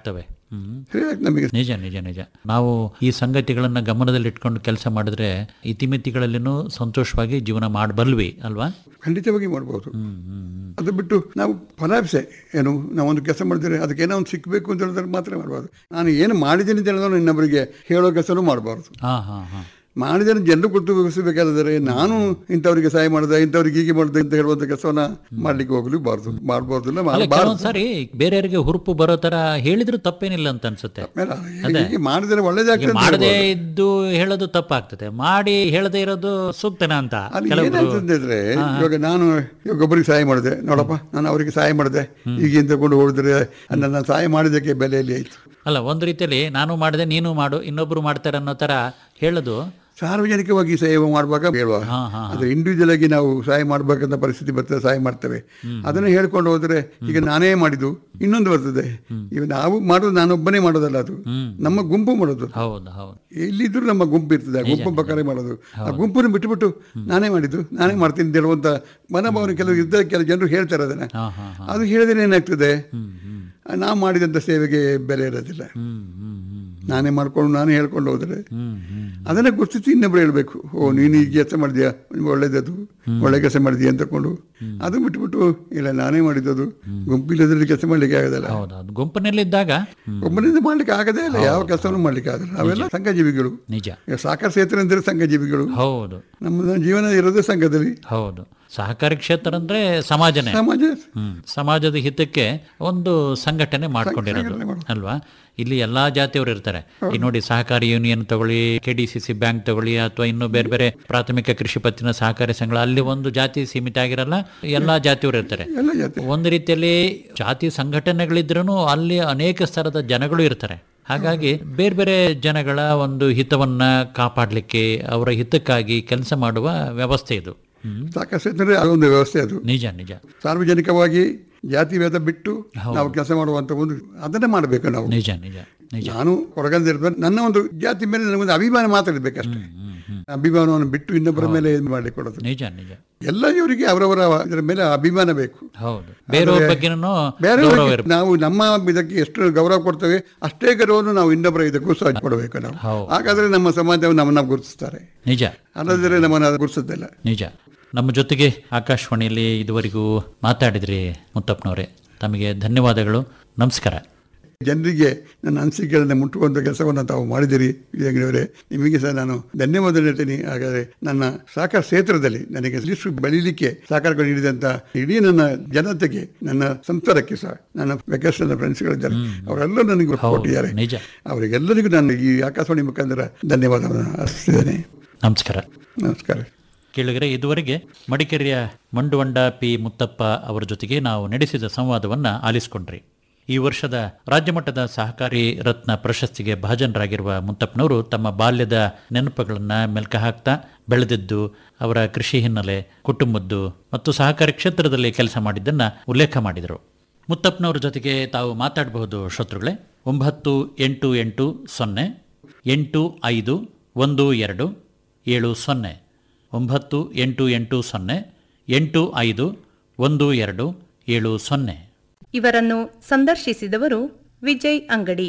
ಹ್ಮ್ ಸರಿಯಾಗಿ ನಮಗೆ ನಿಜ ನಿಜ ನಿಜ ನಾವು ಈ ಸಂಗತಿಗಳನ್ನ ಗಮನದಲ್ಲಿಟ್ಕೊಂಡು ಕೆಲಸ ಮಾಡಿದ್ರೆ ಇತಿಮಿತಿಗಳಲ್ಲಿನೂ ಸಂತೋಷವಾಗಿ ಜೀವನ ಮಾಡಬಲ್ವಿ ಅಲ್ವಾ ಖಂಡಿತವಾಗಿ ಮಾಡ್ಬೋದು ಹ್ಮ್ ಹ್ಮ್ ಹ್ಮ್ ಅದು ಬಿಟ್ಟು ನಾವು ಫಲಾಪಸೆ ಏನು ನಾವೊಂದು ಕೆಲಸ ಮಾಡಿದ್ರೆ ಅದಕ್ಕೆ ಏನೋ ಒಂದು ಸಿಕ್ಕಬೇಕು ಅಂತ ಹೇಳಿದ್ರೆ ಮಾತ್ರ ಮಾಡಬಾರ್ದು ನಾನು ಏನು ಮಾಡಿದ್ದೀನಿ ಅಂತ ಹೇಳಿದ್ರೆ ಇನ್ನೊಬ್ಬರಿಗೆ ಹೇಳೋ ಕೆಲಸನೂ ಮಾಡಬಾರ್ದು ಹಾ ಹಾ ಹಾ ಮಾಡಿದರೆ ಜನರು ಗೊತ್ತುಗೊಳಿಸಬೇಕಾದರೆ ನಾನು ಇಂಥವರಿಗೆ ಸಹಾಯ ಮಾಡಿದೆ ಇಂಥವ್ರಿಗೆ ಹೀಗೆ ಮಾಡಿದೆ ಅಂತ ಹೇಳುವಂಥ ಕೆಲಸವನ್ನ ಮಾಡ್ಲಿಕ್ಕೆ ಹೋಗಲೂಬಾರ್ದು ಮಾಡಬಾರ್ದು ಅಲ್ಲ ಮಾಡಬಾರ್ದು ಕೆಲವೊಂದ್ಸಾರಿ ಬೇರೆಯವರಿಗೆ ಹುರುಪು ಬರೋ ತರ ಹೇಳಿದ್ರು ತಪ್ಪೇನಿಲ್ಲ ಅಂತ ಅನ್ಸುತ್ತೆ ಆಮೇಲೆ ಹೀಗೆ ಮಾಡಿದರೆ ಒಳ್ಳೇದಾಗ್ತದೆ ಅಂತ ಮಾಡದೇ ಹೇಳ್ಬೋದು. ಇದ್ದು ಹೇಳೋದು ತಪ್ಪಾಗ್ತದೆ ಮಾಡಿ ಹೇಳದೇ ಇರೋದು ಸೂಕ್ತನ ಅಂತ ಅಲ್ಲಿ ಕೆಲವರು ಏನಾಗ್ತದೆ ಇವಾಗ ನಾನು ಇವಾಗ ಒಬ್ಬರಿಗೆ ಸಹಾಯ ಮಾಡಿದೆ ನೋಡಪ್ಪ ನಾನು ಅವರಿಗೆ ಸಹಾಯ ಮಾಡಿದೆ ಹೀಗೆ ತಗೊಂಡು ಹೋಡಿದ್ರೆ ನನ್ನ ಸಹಾಯ ಮಾಡಿದ್ದಕ್ಕೆ ಬೆಲೆಯಲ್ಲಿ ಆಯ್ತು ಅಲ್ಲ ಒಂದು ರೀತಿಯಲ್ಲಿ ನಾನು ಮಾಡಿದೆ ನೀನು ಮಾಡು ಇನ್ನೊಬ್ರು ಮಾಡ್ತಾರೆ ಅನ್ನೋ ತರ ಹೇಳೋದು ಸಾರ್ವಜನಿಕವಾಗಿ ಸೇವೆ ಮಾಡುವಾಗ ಹೇಳುವ ಹಾ ಹಾ ಅದು ಇಂಡಿವಿಜುವಲ್ ಆಗಿ ನಾವು ಸಹಾಯ ಮಾಡ್ಬೇಕಂತ ಪರಿಸ್ಥಿತಿ ಬರ್ತದೆ ಸಹಾಯ ಮಾಡ್ತೇವೆ ಅದನ್ನ ಹೇಳ್ಕೊಂಡು ಹೋದ್ರೆ ಈಗ ನಾನೇ ಮಾಡಿದ್ದು ಇನ್ನೊಂದು ಬರ್ತದೆ ಈಗ ನಾವು ಮಾಡೋದು ನಾನೊಬ್ಬನೇ ಮಾಡೋದಲ್ಲ ಅದು ನಮ್ಮ ಗುಂಪು ಮಾಡೋದು ಹೌದು ಹೌದು ಎಲ್ಲಿದ್ರು ನಮ್ಮ ಗುಂಪು ಇರ್ತದೆ ಆ ಗುಂಪು ಪ್ರಕಾರ ಮಾಡೋದು ಆ ಗುಂಪನ್ನು ಬಿಟ್ಟುಬಿಟ್ಟು ನಾನೇ ಮಾಡಿದ್ದು ನಾನೇ ಮಾಡ್ತೀನಿ ಅಂತ ಹೇಳುವಂತ ಮನೋಭಾವನೆ ಕೆಲವು ಇದ್ದ ಕೆಲವು ಜನರು ಹೇಳ್ತಾರೆ ಅದನ್ನ ಹಾ ಹಾ ಹಾ ಅದು ಹೇಳಿದ್ರೆ ಏನಾಗ್ತದೆ ಹ್ಮ್ ಹ್ಮ್ ನಾವು ಮಾಡಿದಂಥ ಸೇವೆಗೆ ಬೆಲೆ ಇರೋದಿಲ್ಲ ಹ್ಮ್ ಹ್ಮ್ ಹ್ಮ್ ನಾನೇ ಮಾಡ್ಕೊಂಡು ನಾನೇ ಹೇಳ್ಕೊಂಡು ಹೋದ್ರೆ ಹ್ಮ್ ಹ್ಮ್ ಅದನ್ನ ಗುರುತಿಸಿ ಇನ್ನೊಬ್ರು ಹೇಳ್ಬೇಕು ಓ ನೀನು ಈ ಕೆಲಸ ಮಾಡಿದ್ಯಾ ಒಳ್ಳೇದದು ಒಳ್ಳೆ ಕೆಲಸ ಮಾಡಿದ್ಯಾ ಅಂತ ತಕೊಂಡು ಅದು ಬಿಟ್ಬಿಟ್ಟು ಇಲ್ಲ ನಾನೇ ಮಾಡಿದ್ದದು ಗುಂಪಿಲ್ಲದ್ರೆ ಕೆಲಸ ಮಾಡ್ಲಿಕ್ಕೆ ಆಗೋದಿಲ್ಲ ಹೌದು ಅದು ಗುಂಪಿನಲ್ಲಿದ್ದಾಗ ಹ್ಮ್, ಒಬ್ಬನಿಂದ ಮಾಡ್ಲಿಕ್ಕೆ ಆಗದೇ ಇಲ್ಲ ಯಾವ ಕೆಲಸನೂ ಮಾಡ್ಲಿಕ್ಕೆ ಆಗಲ್ಲ ನಾವೆಲ್ಲ ಸಂಘಜೀವಿಗಳು ನಿಜ ಈಗ ಸಾಕಾರ ಕ್ಷೇತ್ರ ಅಂದ್ರೆ ಸಂಘಜೀವಿಗಳು ಹೌದು ನಮ್ಮ ಜೀವನ ಇರೋದೇ ಸಂಘದಲ್ಲಿ ಹೌದು ಸಹಕಾರಿ ಕ್ಷೇತ್ರ ಅಂದ್ರೆ ಸಮಾಜನೇ ಸಮಾಜ ಹ್ಮ್ ಸಮಾಜದ ಹಿತಕ್ಕೆ ಒಂದು ಸಂಘಟನೆ ಮಾಡ್ಕೊಂಡಿರೋದು ಸಂಘಟನೆ ಮಾಡೋದು. ಅಲ್ವಾ ಇಲ್ಲಿ ಎಲ್ಲಾ ಜಾತಿಯವರು ಇರ್ತಾರೆ ಈ ನೋಡಿ ಸಹಕಾರಿ ಯೂನಿಯನ್ ತಗೊಳ್ಳಿ K D C C bank ತಗೊಳ್ಳಿ ಅಥವಾ ಇನ್ನು ಬೇರೆ ಬೇರೆ ಪ್ರಾಥಮಿಕ ಕೃಷಿ ಪತ್ತಿನ ಸಹಕಾರಿ ಸಂಘ ಅಲ್ಲಿ ಒಂದು ಜಾತಿ ಸೀಮಿತ ಆಗಿರಲ್ಲ ಎಲ್ಲಾ ಜಾತಿಯವರು ಇರ್ತಾರೆ ಎಲ್ಲ ಜಾತಿ ಒಂದು ರೀತಿಯಲ್ಲಿ ಜಾತಿ ಸಂಘಟನೆಗಳಿದ್ರೂ ಅಲ್ಲಿ ಅನೇಕ ಸ್ತರದ ಜನಗಳು ಇರ್ತಾರೆ ಹಾಗಾಗಿ ಬೇರೆ ಬೇರೆ ಜನಗಳ ಒಂದು ಹಿತವನ್ನ ಕಾಪಾಡಲಿಕ್ಕೆ ಅವರ ಹಿತಕ್ಕಾಗಿ ಕೆಲಸ ಮಾಡುವ ವ್ಯವಸ್ಥೆ ಇದು ಹ್ಮ್ ಸಾಕಾರ ಕ್ಷೇತ್ರ ಒಂದು ವ್ಯವಸ್ಥೆ ಅದು ನಿಜ ನಿಜ ಸಾರ್ವಜನಿಕವಾಗಿ ಜಾತಿ ಭೇದ ಬಿಟ್ಟು ನಾವು ಕೆಲಸ ಮಾಡುವಂತ ಒಂದು ಅದನ್ನೇ ಮಾಡಬೇಕು ನಾವು ನಿಜ ನಿಜ ನಿಜ ನಾನು ಹೊರಗಂದಿರ್ಬೇಕು ನನ್ನ ಒಂದು ಜಾತಿ ಮೇಲೆ ನನಗೊಂದು ಅಭಿಮಾನ ಮಾತ್ರ ಇರ್ಬೇಕಷ್ಟೇ ಹ್ಮ್ ಹ್ಮ್ ಅಭಿಮಾನವನ್ನು ಬಿಟ್ಟು ಇನ್ನೊಬ್ಬರ ಮೇಲೆ ಇದು ಮಾಡಲಿಕ್ಕೆ ಕೊಡೋದು ನಿಜ ನಿಜ ಎಲ್ಲ ಇವರಿಗೆ ಅವರವರ ಇದರ ಮೇಲೆ ಅಭಿಮಾನ ಬೇಕು ಹೌದು ಬೇರೆಯವ್ರ ಬಗ್ಗೆನೂ ಬೇರೆ ಗೌರವ ಇರ್ಬೇಕು ನಾವು ನಮ್ಮ ಇದಕ್ಕೆ ಎಷ್ಟು ಗೌರವ ಕೊಡ್ತೇವೆ ಅಷ್ಟೇ ಗೌರವವನ್ನು ನಾವು ಇನ್ನೊಬ್ಬರ ಇದಕ್ಕೂ ಸಹ ಕೊಡಬೇಕು ನಾವು ಹೌದು. ಹಾಗಾದ್ರೆ ನಮ್ಮ ಸಮಾಜವನ್ನು ನಮ್ಮನ್ನ ಗುರುತಿಸ್ತಾರೆ ನಿಜ ಅಲ್ಲದಿದ್ರೆ ನಮ್ಮನ್ನ ಗುರುತಿಸೋದಿಲ್ಲ ನಿಜ ನಮ್ಮ ಜೊತೆಗೆ ಆಕಾಶವಾಣಿಯಲ್ಲಿ ಇದುವರೆಗೂ ಮಾತಾಡಿದ್ರಿ ಮುತ್ತಪ್ಪನವರೇ ತಮಗೆ ಧನ್ಯವಾದಗಳು ನಮಸ್ಕಾರ ಜನರಿಗೆ ನನ್ನ ಅನಿಸಿಕೆಗಳನ್ನ ಮುಟ್ಟುವಂಥ ಕೆಲಸವನ್ನು ತಾವು ಮಾಡಿದಿರಿ ವಿಜಯಗಿರಿಯವರೇ ನಿಮಗೆ ಸಹ ನಾನು ಧನ್ಯವಾದ ಹೇಳ್ತೀನಿ ಹಾಗಾದರೆ ನನ್ನ ಸಹಕಾರ ಕ್ಷೇತ್ರದಲ್ಲಿ ನನಗೆ ಇಷ್ಟು ಬೆಳೀಲಿಕ್ಕೆ ಸಹಕಾರ ನೀಡಿದಂಥ ಇಡೀ ನನ್ನ ಜನತೆಗೆ ನನ್ನ ಸಂಸಾರಕ್ಕೆ ಸಹ ನನ್ನ ವೆಕೇಶನ್ ನನ್ನ ಫ್ರೆಂಡ್ಸ್ಗಳಿದ್ದಾರೆ ಅವರೆಲ್ಲರೂ ನನಗೆ ಒತ್ತು ಹೌದು ಕೊಟ್ಟಿದ್ದಾರೆ ನಿಜ ಅವರಿಗೆಲ್ಲರಿಗೂ ನಾನು ಈ ಆಕಾಶವಾಣಿ ಮುಖಾಂತರ ಧನ್ಯವಾದವನ್ನು ಅರ್ಪಿಸಿದ್ದೇನೆ ನಮಸ್ಕಾರ ನಮಸ್ಕಾರ ಕೇಳಿದರೆ ಇದುವರೆಗೆ ಮಡಿಕೇರಿಯ ಮಂಡುವಂಡ ಪಿ ಮುತ್ತಪ್ಪ ಅವರ ಜೊತೆಗೆ ನಾವು ನಡೆಸಿದ ಸಂವಾದವನ್ನು ಆಲಿಸಿಕೊಂಡ್ರಿ ಈ ವರ್ಷದ ರಾಜ್ಯಮಟ್ಟದ ಸಹಕಾರಿ ರತ್ನ ಪ್ರಶಸ್ತಿಗೆ ಭಾಜನರಾಗಿರುವ ಮುತ್ತಪ್ಪನವರು ತಮ್ಮ ಬಾಲ್ಯದ ನೆನಪುಗಳನ್ನು ಮೆಲ್ಕ ಹಾಕ್ತಾ ಬೆಳೆದಿದ್ದು ಅವರ ಕೃಷಿ ಹಿನ್ನೆಲೆ ಕುಟುಂಬದ್ದು ಮತ್ತು ಸಹಕಾರಿ ಕ್ಷೇತ್ರದಲ್ಲಿ ಕೆಲಸ ಮಾಡಿದ್ದನ್ನು ಉಲ್ಲೇಖ ಮಾಡಿದರು ಮುತ್ತಪ್ಪನವ್ರ ಜೊತೆಗೆ ತಾವು ಮಾತಾಡಬಹುದು ಶ್ರೋತೃಗಳೇ ಒಂಬತ್ತು ಎಂಟು ಎಂಟು ಸೊನ್ನೆ ಎಂಟು ಐದು ಒಂದು ಎರಡು ಏಳು ಸೊನ್ನೆ ಒಂಬತ್ತು ಎಂಟು ಎಂಟು ಸೊನ್ನೆ ಎಂಟು ಐದು ಒಂದು ಎರಡು ಏಳು ಸೊನ್ನೆ ಇವರನ್ನು ಸಂದರ್ಶಿಸಿದವರು ವಿಜಯ್ ಅಂಗಡಿ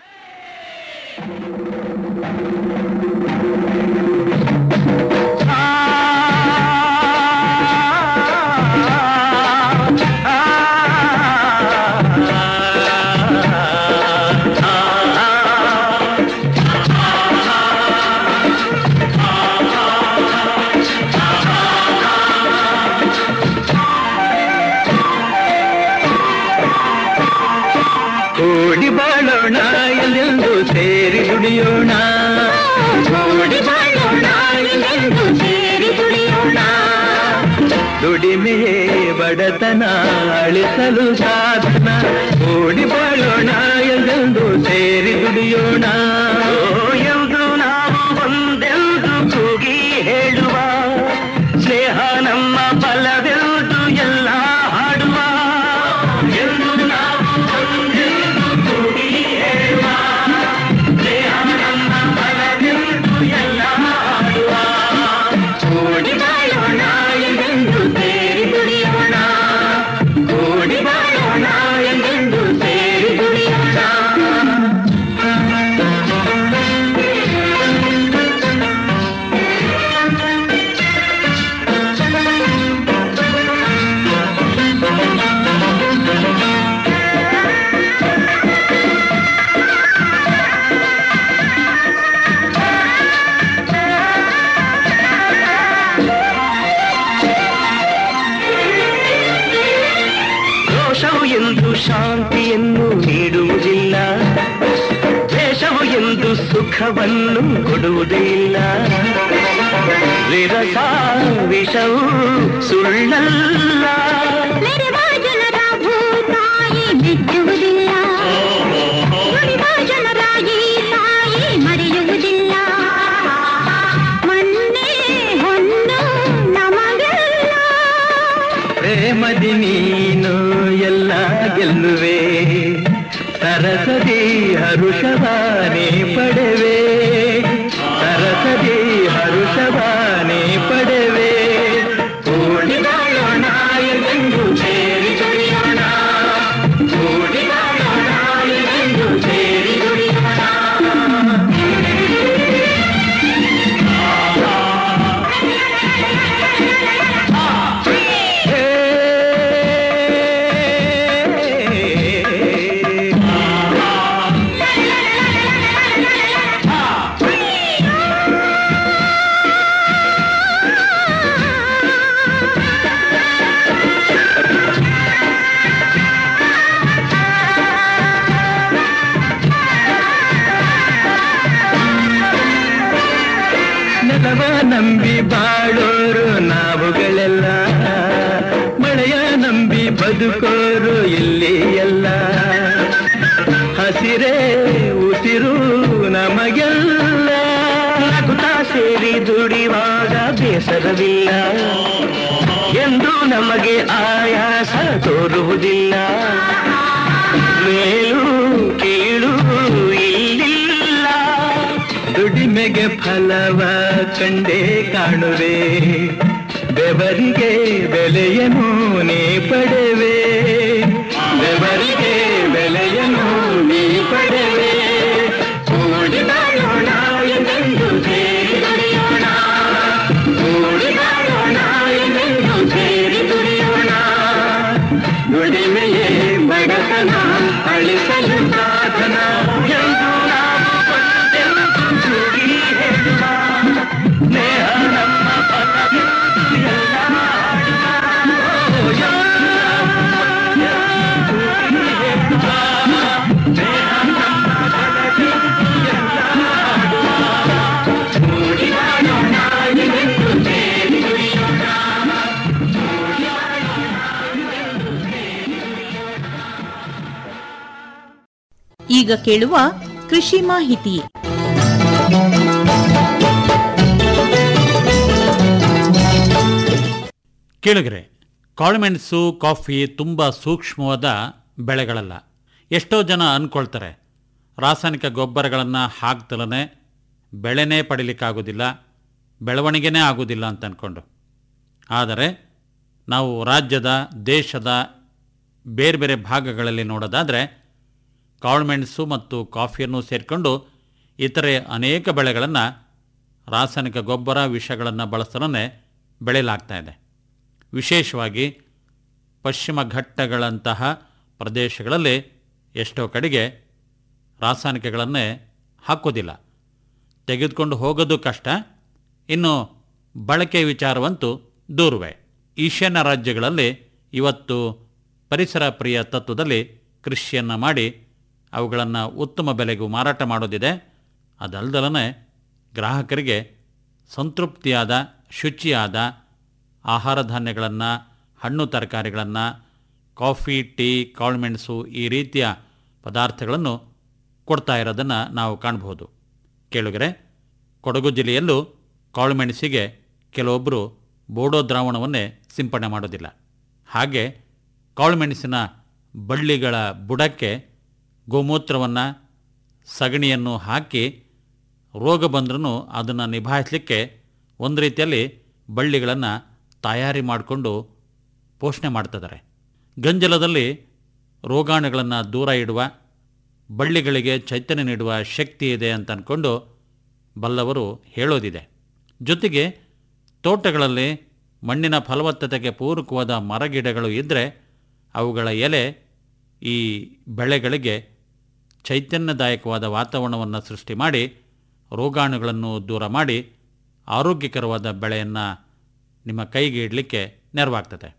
ಕೂಡಿ ಬಾಳೋಣ ಎಲ್ಲೆಂದು ಸೇರಿ ದುಡಿಯೋಣ ಕೂಡಿ ಬಾಳೋಣ ಎಲ್ಲೆಂದು ಸೇರಿ ದುಡಿಯೋಣ ದುಡಿಮೆಯೇ ಬಡತನ ಅಳಿಸಲು ಸಾಧನ ಕೂಡಿ ಬಾಳೋಣ ಎಲ್ಲೆಂದು ಸೇರಿ ದುಡಿಯೋಣ ಎಂದು ನಾವು ಒಂದೆಂದು ಕೂಗಿ ಹೇಳುವ ಸ್ನೇಹ ನಮ್ಮ ಬಲವೆಂದು ಎಲ್ಲ ಹಾಡುವ ಎಂದು ನಾವು ಒಂದೆಂದು ಕೂಗಿ ಹೇಳುವ ಸ್ನೇಹ ನಮ್ಮ ಬಲವೆಂದು ಎಲ್ಲ ಹಾಡುವ ಕೂಡಿ ಬಾಳೋಣ ಎಂದೆಂದು ಸೇರಿ ದುಡಿಯೋಣ ಕೂಡಿ ಬಾಳೋಣ ಎಂದೆಂದು ಸೇರಿ ಸುಖವನ್ನು ಕೊಡುವುದಿಲ್ಲ ವಿರಸ ವಿಷವು ಸುಳ್ಳಲ್ಲ ಮೆರೆವ ಜನರ ಭೂತಾಯಿ ಮೆಚ್ಚುವುದಿಲ್ಲ ನುಡಿವ ಜನರ ಈ ತಾಯಿ ಮರೆಯುವುದಿಲ್ಲ ಮಣ್ಣೇ ಹೊನ್ನು ನಮಗೆಲ್ಲ ಪ್ರೇಮದಿ ನೀನು ಎಲ್ಲ ಗೆಲ್ಲುವೆ ಸರಸದಿ ಹರುಷವಾನೇ ಪಡೆವೆ ಸರಸದಿ ಹರುಷವಾನೇ ಪಡೆವೆ ಕೂಡಿ ಬಾಳೋಣ ಎಂದು ಸೇರಿ ದುಡಿಯೋಣ ಕೂಡಿ ಬಾಳೋಣ ಎಂದು ಸೇರಿ ದುಡಿಯೋಣ ನೆಲವ ನಂಬಿ ಬಾಳೋರು ನಾವುಗಳೆಲ್ಲ ಮಳೆಯ ನಂಬಿ ಬದುಕೋರು ಇಲ್ಲಿ ಎಲ್ಲ ಹಸಿರೇ ಉಸಿರು ನಮಗೆಲ್ಲ ನಗುತ್ತಾ ಸೇರಿ ದುಡಿವಾಗ ಬೇಸರವಿಲ್ಲ ಎಂದು ನಮಗೆ ಆಯಾಸ ತೋರುವುದಿಲ್ಲ ಮೇಲು ಕೀಳು ಇಲ್ಲಿಲ್ಲ ದುಡಿಮೆಗೆ ಫಲವ ಕಂಡೇ ಕಾಣುವೆ ಬೆವರಿಗೆ ಬೆಲೆಯನು ನೀ ಪಡೆವೆ ಬೆವರಿಗೆ ಬೆಲೆಯನು ನೀ ಪಡೆವೆ ಕೂಡಿ ಬಾಳೋಣ ಎಂದು ಸೇರಿ ದುಡಿಯೋಣ ಕೂಡಿ ಬಾಳೋಣ ಎಂದು ಸೇರಿ ದುಡಿಯೋಣ ದುಡಿಮೆಯೇ ಬಡತನ ಅಳಿಸಲು ಸಾಧನ ಎಂದು ನಾವು ಒಂದೆಂದು ಕೂಡಿ ಹೇಳುವ ಸ್ನೇಹ ನಮ್ಮ ಫಲ ಎಂದು ಎಲ್ಲ ಹಾಡುವ. ಓ, ಎಂದು ನಾವು ಒಂದೆಂದು ಕೂಡಿ ಹೇಳುವ. ಸ್ನೇಹ ನಮ್ಮ ಫಲವೆಂದು ಎಲ್ಲ ಹಾಡುವ. ಕೂಡಿ ಬಾಳೋಣ ಎಂದು ಸೇರಿ ದುಡಿಯೋಣ ಈಗ ಕೇಳುವ ಕೃಷಿ ಮಾಹಿತಿ ಕೇಳಿದ್ರೆ ಕಾಳುಮೆಣಸು ಕಾಫಿ ತುಂಬ ಸೂಕ್ಷ್ಮವಾದ ಬೆಳೆಗಳಲ್ಲ ಎಷ್ಟೋ ಜನ ಅಂದ್ಕೊಳ್ತಾರೆ ರಾಸಾಯನಿಕ ಗೊಬ್ಬರಗಳನ್ನು ಹಾಕ್ತಲೇ ಬೆಳೆನೇ ಪಡಿಲಿಕ್ಕಾಗೋದಿಲ್ಲ ಬೆಳವಣಿಗೆನೇ ಆಗೋದಿಲ್ಲ ಅಂತ ಅಂದ್ಕೊಂಡು ಆದರೆ ನಾವು ರಾಜ್ಯದ ದೇಶದ ಬೇರೆ ಬೇರೆ ಭಾಗಗಳಲ್ಲಿ ನೋಡೋದಾದರೆ ಕಾಳುಮೆಣಸು ಮತ್ತು ಕಾಫಿಯನ್ನು ಸೇರಿಕೊಂಡು ಇತರೆ ಅನೇಕ ಬೆಳೆಗಳನ್ನು ರಾಸಾಯನಿಕ ಗೊಬ್ಬರ ವಿಷಗಳನ್ನು ಬಳಸಲೇ ಬೆಳೆಯಲಾಗ್ತಾ ಇದೆ ವಿಶೇಷವಾಗಿ ಪಶ್ಚಿಮ ಘಟ್ಟಗಳಂತಹ ಪ್ರದೇಶಗಳಲ್ಲಿ ಎಷ್ಟೋ ಕಡೆಗೆ ರಾಸಾಯನಿಕಗಳನ್ನೇ ಹಾಕೋದಿಲ್ಲ ತೆಗೆದುಕೊಂಡು ಹೋಗೋದು ಕಷ್ಟ ಇನ್ನು ಬಳಕೆ ವಿಚಾರವಂತೂ ದೂರುವೆ ಈಶಾನ್ಯ ರಾಜ್ಯಗಳಲ್ಲಿ ಇವತ್ತು ಪರಿಸರ ಪ್ರಿಯ ತತ್ವದಲ್ಲಿ ಕೃಷಿಯನ್ನು ಮಾಡಿ ಅವುಗಳನ್ನು ಉತ್ತಮ ಬೆಲೆಗೂ ಮಾರಾಟ ಮಾಡೋದಿದೆ ಅದಲ್ದಲನೆ ಗ್ರಾಹಕರಿಗೆ ಸಂತೃಪ್ತಿಯಾದ ಶುಚಿಯಾದ ಆಹಾರ ಧಾನ್ಯಗಳನ್ನು ಹಣ್ಣು ತರಕಾರಿಗಳನ್ನು ಕಾಫಿ ಟೀ ಕಾಳುಮೆಣಸು ಈ ರೀತಿಯ ಪದಾರ್ಥಗಳನ್ನು ಕೊಡ್ತಾ ಇರೋದನ್ನು ನಾವು ಕಾಣಬಹುದು ಕೇಳುಗರೆ ಕೊಡಗು ಜಿಲ್ಲೆಯಲ್ಲೂ ಕಾಳುಮೆಣಸಿಗೆ ಕೆಲವೊಬ್ಬರು ಬೋಡೋ ದ್ರಾವಣವನ್ನೇ ಸಿಂಪಡಣೆ ಮಾಡೋದಿಲ್ಲ ಹಾಗೆ ಕಾಳುಮೆಣಸಿನ ಬಳ್ಳಿಗಳ ಬುಡಕ್ಕೆ ಗೋಮೂತ್ರವನ್ನು ಸಗಣಿಯನ್ನು ಹಾಕಿ ರೋಗ ಬಂದ್ರೂ ಅದನ್ನು ನಿಭಾಯಿಸಲಿಕ್ಕೆ ಒಂದು ರೀತಿಯಲ್ಲಿ ಬಳ್ಳಿಗಳನ್ನು ತಯಾರಿ ಮಾಡಿಕೊಂಡು ಪೋಷಣೆ ಮಾಡ್ತಿದ್ದಾರೆ ಗಂಜಲದಲ್ಲಿ ರೋಗಾಣುಗಳನ್ನು ದೂರ ಇಡುವ ಬಳ್ಳಿಗಳಿಗೆ ಚೈತನ್ಯ ನೀಡುವ ಶಕ್ತಿ ಇದೆ ಅಂತ ಅಂದ್ಕೊಂಡು ಬಲ್ಲವರು ಹೇಳೋದಿದೆ ಜೊತೆಗೆ ತೋಟಗಳಲ್ಲಿ ಮಣ್ಣಿನ ಫಲವತ್ತತೆಗೆ ಪೂರಕವಾದ ಮರಗಿಡಗಳು ಇದ್ದರೆ ಅವುಗಳ ಎಲೆ ಈ ಬೆಳೆಗಳಿಗೆ ಚೈತನ್ಯದಾಯಕವಾದ ವಾತಾವರಣವನ್ನು ಸೃಷ್ಟಿ ಮಾಡಿ ರೋಗಾಣುಗಳನ್ನು ದೂರ ಮಾಡಿ ಆರೋಗ್ಯಕರವಾದ ಬೆಳೆಯನ್ನು ನಿಮ್ಮ ಕೈಗೆ ಇಡಲಿಕ್ಕೆ ನೆರವಾಗ್ತದೆ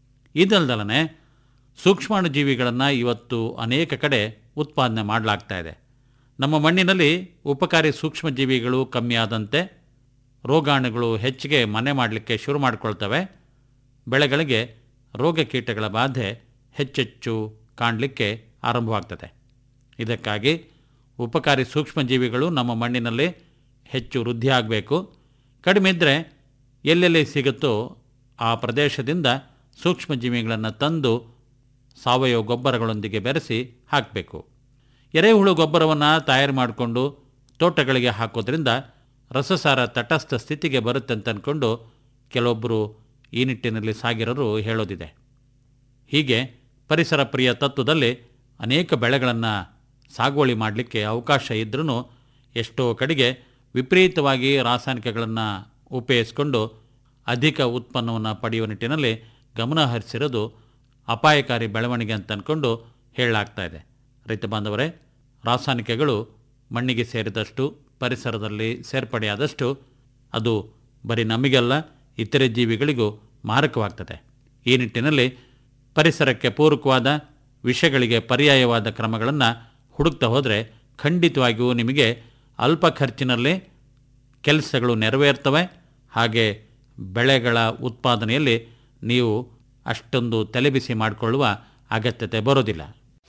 ಇದಲ್ದಲನೆ ಸೂಕ್ಷ್ಮಾಣುಜೀವಿಗಳನ್ನು ಇವತ್ತು ಅನೇಕ ಕಡೆ ಉತ್ಪಾದನೆ ಮಾಡಲಾಗ್ತಾ ಇದೆ ನಮ್ಮ ಮಣ್ಣಿನಲ್ಲಿ ಉಪಕಾರಿ ಸೂಕ್ಷ್ಮಜೀವಿಗಳು ಕಮ್ಮಿಯಾದಂತೆ ರೋಗಾಣುಗಳು ಹೆಚ್ಚಿಗೆ ಮನೆ ಮಾಡಲಿಕ್ಕೆ ಶುರು ಮಾಡಿಕೊಳ್ತವೆ ಬೆಳೆಗಳಿಗೆ ರೋಗ ಕೀಟಗಳ ಬಾಧೆ ಹೆಚ್ಚೆಚ್ಚು ಕಾಣಲಿಕ್ಕೆ ಆರಂಭವಾಗ್ತದೆ ಇದಕ್ಕಾಗಿ ಉಪಕಾರಿ ಸೂಕ್ಷ್ಮಜೀವಿಗಳು ನಮ್ಮ ಮಣ್ಣಿನಲ್ಲಿ ಹೆಚ್ಚು ವೃದ್ಧಿ ಆಗಬೇಕು ಕಡಿಮೆ ಇದ್ದರೆ ಎಲ್ಲೆಲ್ಲಿ ಸಿಗುತ್ತೋ ಆ ಪ್ರದೇಶದಿಂದ ಸೂಕ್ಷ್ಮಜೀವಿಗಳನ್ನು ತಂದು ಸಾವಯವ ಗೊಬ್ಬರಗಳೊಂದಿಗೆ ಬೆರೆಸಿ ಹಾಕಬೇಕು ಎರೆಹುಳು ಗೊಬ್ಬರವನ್ನು ತಯಾರು ಮಾಡಿಕೊಂಡು ತೋಟಗಳಿಗೆ ಹಾಕೋದ್ರಿಂದ ರಸಸಾರ ತಟಸ್ಥ ಸ್ಥಿತಿಗೆ ಬರುತ್ತೆ ಅಂತ ಅಂದ್ಕೊಂಡು ಕೆಲವೊಬ್ಬರು ಈ ನಿಟ್ಟಿನಲ್ಲಿ ಸಾಗಿರೋರು ಹೇಳೋದಿದೆ ಹೀಗೆ ಪರಿಸರ ಪ್ರಿಯ ತತ್ವದಲ್ಲಿ ಅನೇಕ ಬೆಳೆಗಳನ್ನು ಸಾಗುವಳಿ ಮಾಡಲಿಕ್ಕೆ ಅವಕಾಶ ಇದ್ರೂ ಎಷ್ಟೋ ಕಡೆಗೆ ವಿಪರೀತವಾಗಿ ರಾಸಾಯನಿಕಗಳನ್ನು ಉಪಯೋಗಿಸ್ಕೊಂಡು ಅಧಿಕ ಉತ್ಪನ್ನವನ್ನು ಪಡೆಯುವ ನಿಟ್ಟಿನಲ್ಲಿ ಗಮನ ಹರಿಸಿರೋದು ಅಪಾಯಕಾರಿ ಬೆಳವಣಿಗೆ ಅಂತ ಅಂದ್ಕೊಂಡು ಹೇಳಲಾಗ್ತಾ ಇದೆ ರೈತ ಬಾಂಧವರೇ ರಾಸಾಯನಿಕಗಳು ಮಣ್ಣಿಗೆ ಸೇರಿದಷ್ಟು ಪರಿಸರದಲ್ಲಿ ಸೇರ್ಪಡೆಯಾದಷ್ಟು ಅದು ಬರೀ ನಮಗೆಲ್ಲ ಇತರೆ ಜೀವಿಗಳಿಗೂ ಮಾರಕವಾಗ್ತದೆ ಈ ನಿಟ್ಟಿನಲ್ಲಿ ಪರಿಸರಕ್ಕೆ ಪೂರಕವಾದ ವಿಷಯಗಳಿಗೆ ಪರ್ಯಾಯವಾದ ಕ್ರಮಗಳನ್ನು ಹುಡುಕ್ತಾ ಹೋದರೆ ಖಂಡಿತವಾಗಿಯೂ ನಿಮಗೆ ಅಲ್ಪ ಖರ್ಚಿನಲ್ಲಿ ಕೆಲಸಗಳು ನೆರವೇರ್ತವೆ ಹಾಗೆ ಬೆಳೆಗಳ ಉತ್ಪಾದನೆಯಲ್ಲಿ ನೀವು ಅಷ್ಟೊಂದು ತಲೆಬಿಸಿ ಮಾಡಿಕೊಳ್ಳುವ ಅಗತ್ಯತೆ ಬರೋದಿಲ್ಲ